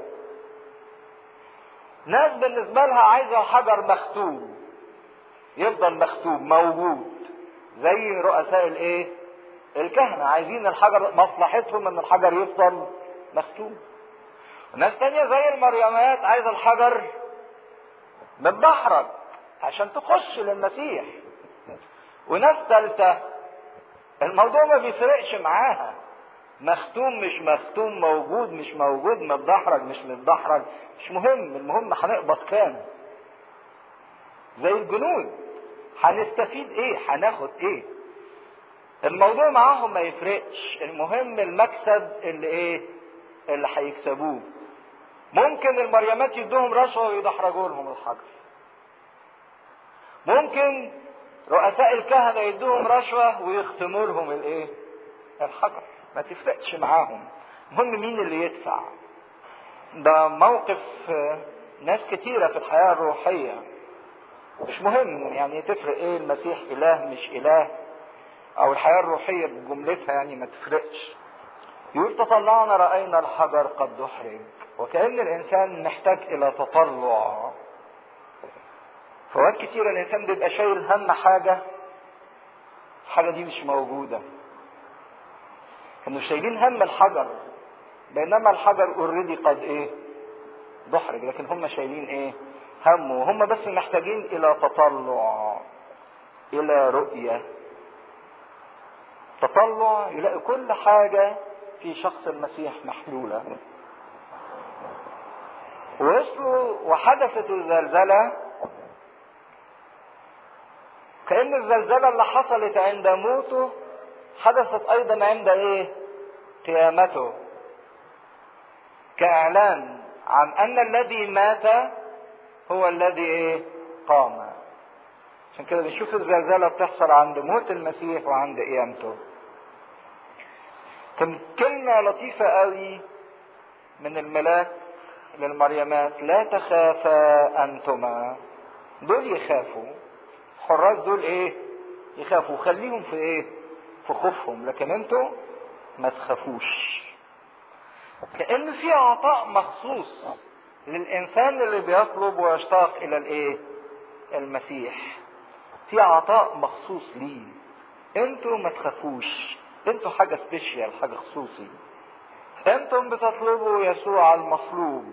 ناس بالنسبة لها عايزة حجر مختوم يفضل مختوم موجود زي رؤساء الايه الكهنة عايزين الحجر مصلحتهم ان الحجر يفضل مختوم وناس تانية زي المريمات عايزة الحجر متدحرج عشان تخش للمسيح وناس تالتة الموضوع ما بيفرقش معاها مختوم مش مختوم موجود مش موجود متدحرج مش متدحرج مش مهم المهم هنقبض كام زي الجنود هنستفيد ايه هناخد ايه الموضوع معاهم ما يفرقش المهم المكسب اللي ايه اللي هيكسبوه ممكن المريمات يدوهم رشوه ويدحرجوا لهم الحجر ممكن رؤساء الكهنه يدوهم رشوه ويختموا لهم الايه الحجر ما تفرقش معاهم المهم مين اللي يدفع ده موقف ناس كتيره في الحياه الروحيه مش مهم يعني تفرق ايه المسيح اله مش اله او الحياه الروحيه بجملتها يعني ما تفرقش يقول تطلعنا راينا الحجر قد دحرج وكان الانسان محتاج الى تطلع فوقت كتير الانسان بيبقى شايل هم حاجه الحاجه دي مش موجوده كانوا شايلين هم الحجر بينما الحجر اوريدي قد ايه دحرج لكن هم شايلين ايه همه وهم بس محتاجين الى تطلع الى رؤيه تطلع يلاقي كل حاجه في شخص المسيح محلوله وصلوا وحدثت الزلزله كأن الزلزلة اللي حصلت عند موته حدثت أيضا عند إيه؟ قيامته. كإعلان عن أن الذي مات هو الذي إيه؟ قام. عشان كده بنشوف الزلزلة بتحصل عند موت المسيح وعند قيامته. كان كلمة لطيفة قوي من الملاك للمريمات لا تخافا انتما دول يخافوا الحراس دول ايه يخافوا خليهم في ايه في خوفهم لكن انتوا ما تخافوش كأن في عطاء مخصوص للإنسان اللي بيطلب ويشتاق إلى الإيه؟ المسيح. في عطاء مخصوص ليه. أنتوا ما تخافوش. أنتوا حاجة سبيشيال، حاجة خصوصي. أنتم بتطلبوا يسوع المصلوب.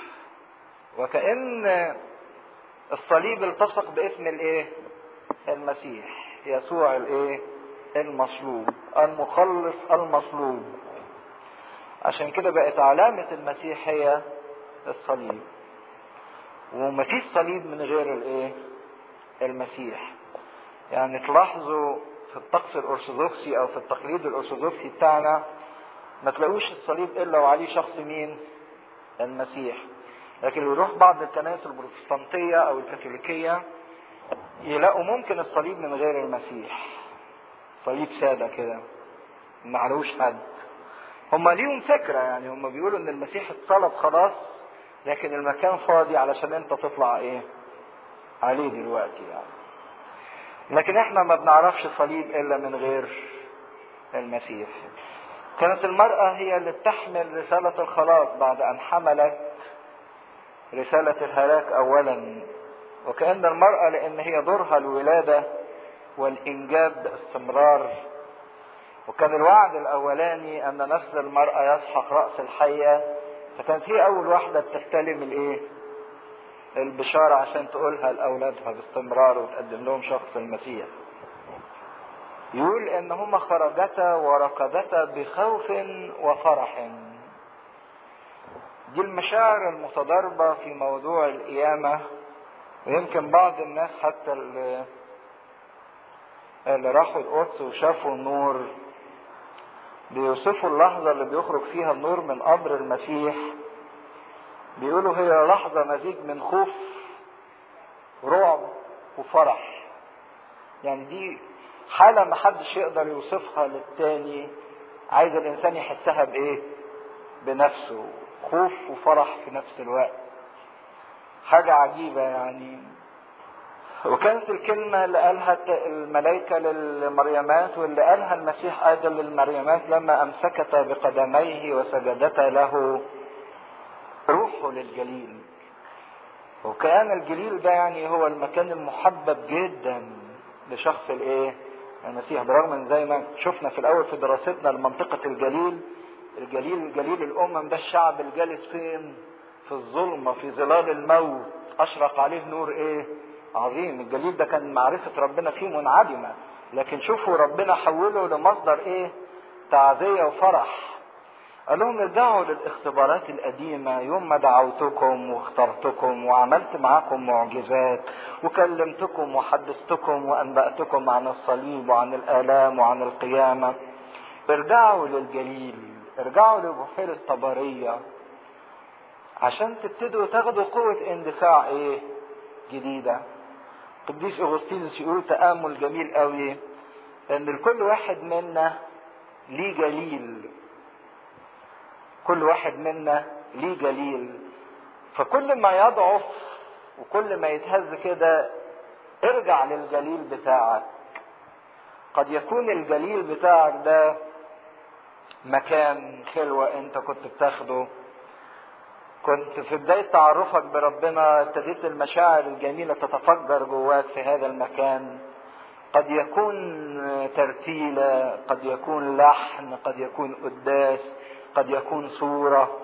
وكأن الصليب التصق باسم الإيه؟ المسيح. يسوع الإيه؟ المصلوب. المخلص المصلوب. عشان كده بقت علامة المسيح هي الصليب ومفيش صليب من غير الايه المسيح يعني تلاحظوا في الطقس الارثوذكسي او في التقليد الارثوذكسي بتاعنا ما تلاقوش الصليب الا وعليه شخص مين المسيح لكن يروح بعض الكنائس البروتستانتية او الكاثوليكية يلاقوا ممكن الصليب من غير المسيح صليب سادة كده معلوش حد هم ليهم فكرة يعني هم بيقولوا ان المسيح اتصلب خلاص لكن المكان فاضي علشان انت تطلع ايه عليه دلوقتي يعني لكن احنا ما بنعرفش صليب الا من غير المسيح كانت المرأة هي اللي بتحمل رسالة الخلاص بعد ان حملت رسالة الهلاك اولا وكأن المرأة لان هي دورها الولادة والانجاب باستمرار وكان الوعد الاولاني ان نسل المرأة يسحق رأس الحية فكانت هي اول واحدة بتستلم الايه البشارة عشان تقولها لاولادها باستمرار وتقدم لهم شخص المسيح يقول ان هما خرجتا وركضتا بخوف وفرح دي المشاعر المتضاربة في موضوع القيامة ويمكن بعض الناس حتى اللي, اللي راحوا القدس وشافوا النور بيوصفوا اللحظة اللي بيخرج فيها النور من قبر المسيح بيقولوا هي لحظة مزيج من خوف رعب وفرح يعني دي حالة محدش يقدر يوصفها للتاني عايز الإنسان يحسها بإيه؟ بنفسه خوف وفرح في نفس الوقت حاجة عجيبة يعني وكانت الكلمة اللي قالها الملائكة للمريمات واللي قالها المسيح أيضا للمريمات لما أمسكتا بقدميه وسجدتا له روحوا للجليل وكان الجليل ده يعني هو المكان المحبب جدا لشخص الايه المسيح برغم ان زي ما شفنا في الاول في دراستنا لمنطقة الجليل الجليل جليل الامم ده الشعب الجالس فين في الظلمة في ظلال الموت اشرق عليه نور ايه عظيم الجليل ده كان معرفة ربنا فيه منعدمة لكن شوفوا ربنا حوله لمصدر ايه تعزية وفرح قال لهم ارجعوا للاختبارات القديمة يوم ما دعوتكم واخترتكم وعملت معاكم معجزات وكلمتكم وحدثتكم وأنبأتكم عن الصليب وعن الآلام وعن القيامة ارجعوا للجليل ارجعوا لبحيرة طبرية عشان تبتدوا تاخدوا قوة اندفاع ايه جديدة قديس اغسطينوس يقول تأمل جميل قوي ان لكل واحد منا ليه جليل كل واحد منا ليه جليل فكل ما يضعف وكل ما يتهز كده ارجع للجليل بتاعك قد يكون الجليل بتاعك ده مكان خلوة انت كنت بتاخده كنت في بداية تعرفك بربنا ابتديت المشاعر الجميلة تتفجر جواك في هذا المكان قد يكون ترتيلة قد يكون لحن قد يكون قداس قد يكون صورة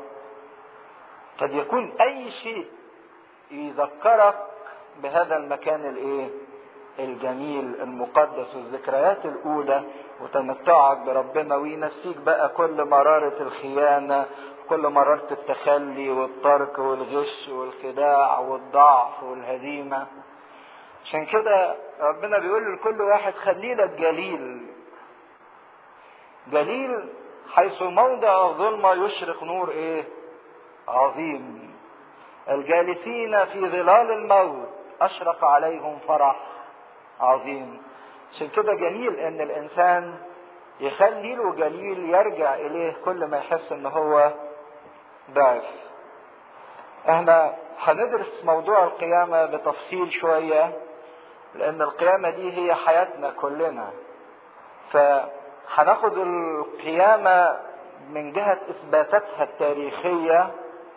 قد يكون أي شيء يذكرك بهذا المكان الايه الجميل المقدس والذكريات الأولى وتمتعك بربنا وينسيك بقى كل مرارة الخيانة كل مرارة التخلي والترك والغش والخداع والضعف والهزيمة عشان كده ربنا بيقول لكل واحد خلي لك جليل جليل حيث موضع الظلمة يشرق نور ايه عظيم الجالسين في ظلال الموت اشرق عليهم فرح عظيم عشان كده جميل ان الانسان يخلي له جليل يرجع اليه كل ما يحس ان هو ضعف احنا هندرس موضوع القيامة بتفصيل شوية لان القيامة دي هي حياتنا كلنا فهناخد القيامة من جهة اثباتاتها التاريخية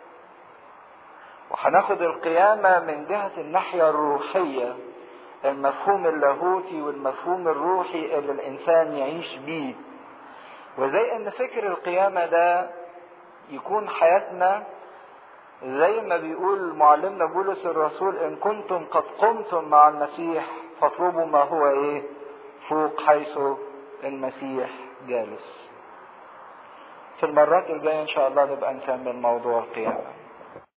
وهناخد القيامة من جهة الناحية الروحية المفهوم اللاهوتي والمفهوم الروحي اللي الانسان يعيش بيه وزي ان فكر القيامة ده يكون حياتنا زي ما بيقول معلمنا بولس الرسول ان كنتم قد قمتم مع المسيح فاطلبوا ما هو ايه فوق حيث المسيح جالس في المرات الجاية ان شاء الله نبقى نكمل موضوع القيامة